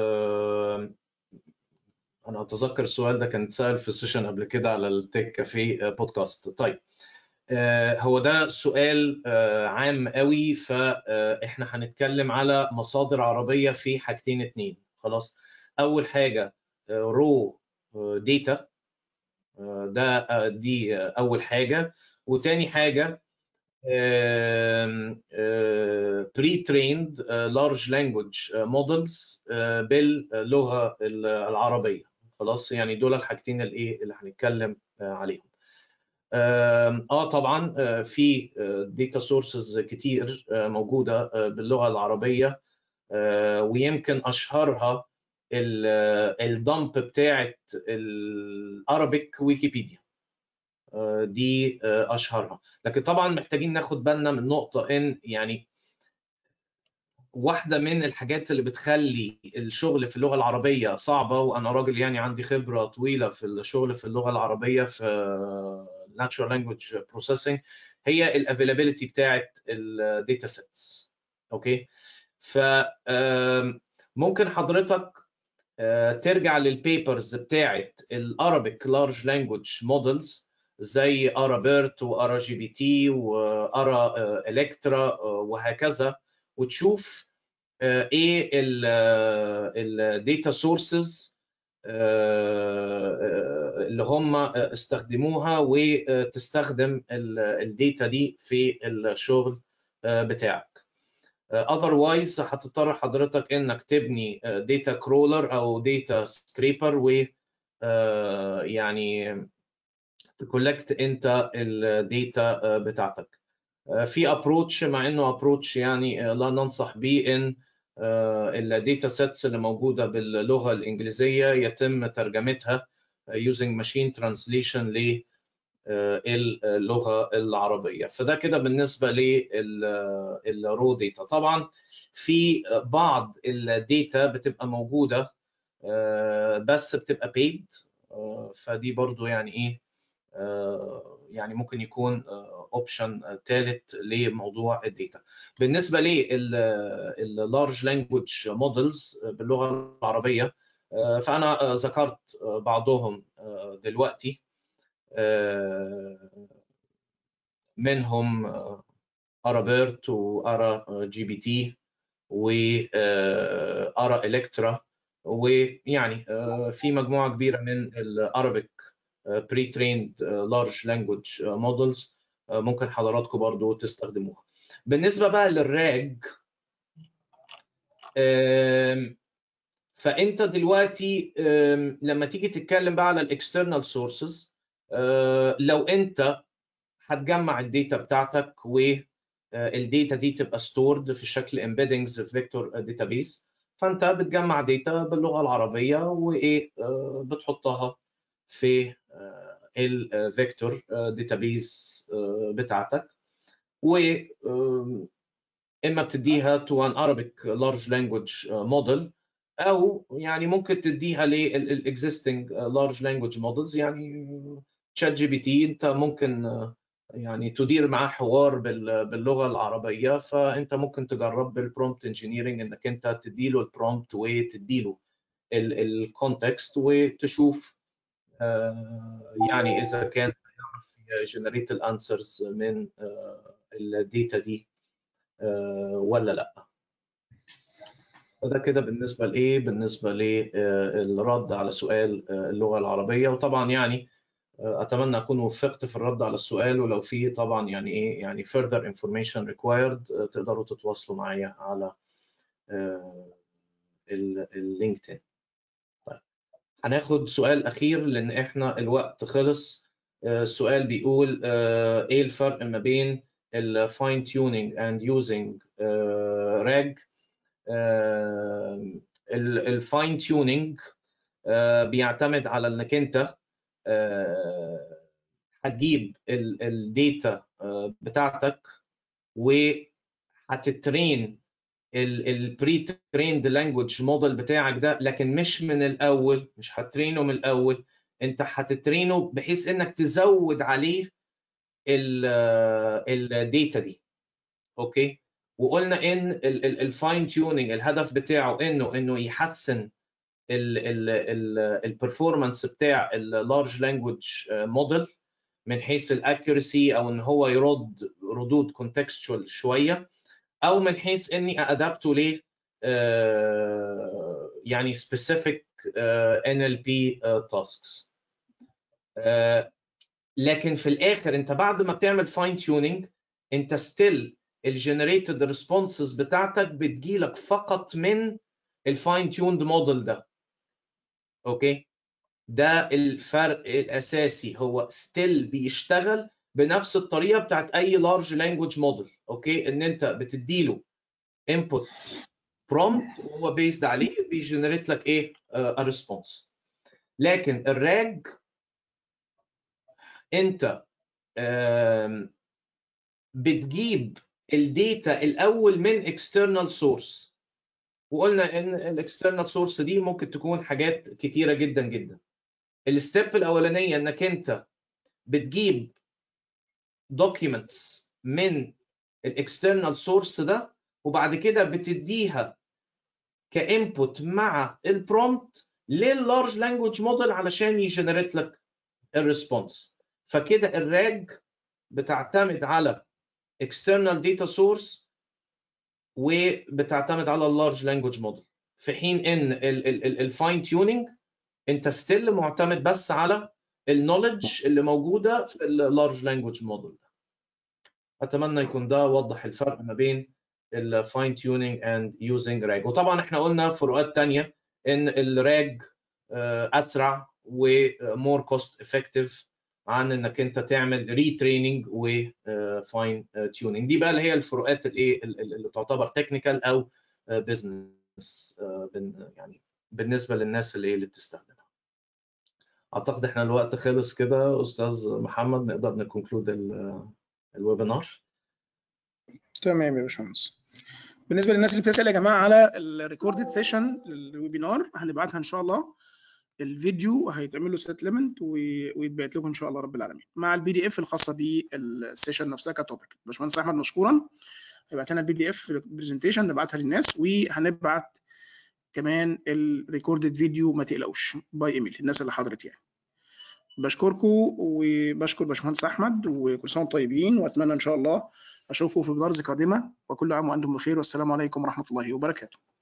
أنا أتذكر السؤال ده كان اتسأل في السيشن قبل كده على التك كافيه بودكاست طيب هو ده سؤال عام قوي فإحنا هنتكلم على مصادر عربية في حاجتين اتنين خلاص أول حاجة رو ديتا ده دي اول حاجه وتاني حاجه بري تريند لارج لانجوج مودلز باللغه العربيه خلاص يعني دول الحاجتين الايه اللي هنتكلم عليهم اه طبعا في داتا سورسز كتير موجوده باللغه العربيه ويمكن اشهرها الدمب بتاعت الارابيك ويكيبيديا دي اشهرها لكن طبعا محتاجين ناخد بالنا من نقطه ان يعني واحده من الحاجات اللي بتخلي الشغل في اللغه العربيه صعبه وانا راجل يعني عندي خبره طويله في الشغل في اللغه العربيه في natural language processing هي الافيلابيلتي بتاعت الداتا سيتس اوكي ف ممكن حضرتك ترجع للبيبرز بتاعت الارابيك لارج لانجوج مودلز زي ارا بيرت وارا جي بي تي وارا الكترا وهكذا وتشوف ايه الداتا سورسز اللي هم استخدموها وتستخدم الداتا دي في الشغل بتاعك otherwise هتضطر حضرتك انك تبني داتا كرولر او داتا سكريبر و يعني تكولكت انت الداتا بتاعتك في ابروتش مع انه ابروتش يعني لا ننصح به ان الداتا سيتس اللي موجوده باللغه الانجليزيه يتم ترجمتها using machine translation للغه العربيه فده كده بالنسبه للرو داتا طبعا في بعض الداتا بتبقى موجوده بس بتبقى paid فدي برضو يعني ايه يعني ممكن يكون اوبشن ثالث لموضوع الداتا بالنسبه لللارج لانجوج مودلز باللغه العربيه فانا ذكرت بعضهم دلوقتي منهم ارا بيرت وارا جي بي تي وارا الكترا ويعني في مجموعه كبيره من الارابيك بري تريند لارج لانجوج مودلز ممكن حضراتكم برضو تستخدموها بالنسبه بقى للراج فانت دلوقتي لما تيجي تتكلم بقى على الاكسترنال سورسز لو انت هتجمع الداتا بتاعتك والداتا دي تبقى ستورد في شكل امبيدنجز في فيكتور داتابيس فانت بتجمع داتا باللغه العربيه وايه بتحطها في الفيكتور داتابيس بتاعتك و اما بتديها تو ان Arabic لارج لانجوج موديل او يعني ممكن تديها للاكزيستنج لارج لانجوج مودلز يعني تشات جي بي تي انت ممكن يعني تدير معاه حوار باللغه العربيه فانت ممكن تجرب بالبرومبت انجينيرنج انك انت تديله البرومبت وتديله الكونتكست وتشوف يعني اذا كان يعرف جنريت الانسرز من الداتا دي ولا لا فده كده بالنسبه لايه بالنسبه للرد على سؤال اللغه العربيه وطبعا يعني اتمنى اكون وفقت في الرد على السؤال ولو في طبعا يعني ايه يعني further information required تقدروا تتواصلوا معايا على اللينكدين طيب هناخد سؤال اخير لان احنا الوقت خلص السؤال بيقول ايه الفرق ما بين الفاين تيونينج اند يوزنج راج الفاين تيونينج بيعتمد على انك انت هتجيب الداتا بتاعتك وهتترين البري تريند لانجوج موديل بتاعك ده لكن مش من الاول مش هترينه من الاول انت هتترينه بحيث انك تزود عليه الداتا دي اوكي وقلنا ان الفاين تيونينج الهدف بتاعه انه انه يحسن البرفورمانس بتاع اللارج لانجوج موديل من حيث الاكيورسي او ان هو يرد ردود كونتكستشوال شويه او من حيث اني ادابته ل يعني سبيسيفيك ان ال بي تاسكس لكن في الاخر انت بعد ما بتعمل فاين تيونينج انت ستيل الجنريتد ريسبونسز بتاعتك بتجيلك فقط من الفاين تيوند موديل ده اوكي ده الفرق الاساسي هو ستيل بيشتغل بنفس الطريقه بتاعت اي لارج لانجوج موديل اوكي ان انت بتديله انبوت برومبت وهو بيزد عليه بيجنريت لك ايه ريسبونس لكن الراج انت بتجيب الداتا الاول من اكسترنال سورس وقلنا ان الاكسترنال سورس دي ممكن تكون حاجات كتيره جدا جدا الستيب الاولانيه انك انت بتجيب documents من الاكسترنال سورس ده وبعد كده بتديها كانبوت مع البرومبت لللارج لانجوج موديل علشان يجنريت لك الريسبونس فكده الراج بتعتمد على external data source وبتعتمد على اللارج لانجوج موديل في حين ان الفاين تيوننج انت ستيل معتمد بس على النولج اللي موجوده في اللارج لانجوج موديل اتمنى يكون ده وضح الفرق ما بين الفاين تيوننج اند يوزنج راج وطبعا احنا قلنا فروقات ثانيه ان الراج اسرع ومور كوست افكتيف عن انك انت تعمل ري تريننج وفاين تيوننج دي بقى اللي هي الفروقات الايه اللي تعتبر تكنيكال او بزنس يعني بالنسبه للناس اللي اللي بتستخدمها اعتقد احنا الوقت خلص كده استاذ محمد نقدر نكونكلود الويبينار تمام يا باشمهندس بالنسبه للناس اللي بتسال يا جماعه على الريكوردد سيشن للويبينار هنبعتها ان شاء الله الفيديو هيتعمل له سيتلمنت ويتبعت لكم ان شاء الله رب العالمين مع البي دي اف الخاصه بالسيشن نفسها كتوبيك باشمهندس احمد مشكورا هيبعت لنا البي دي اف برزنتيشن نبعتها للناس وهنبعت كمان الريكوردد فيديو ما تقلقوش باي ايميل الناس اللي حضرت يعني بشكركم وبشكر باشمهندس احمد وكل سنه وانتم طيبين واتمنى ان شاء الله اشوفكم في بدارز قادمه وكل عام وانتم بخير والسلام عليكم ورحمه الله وبركاته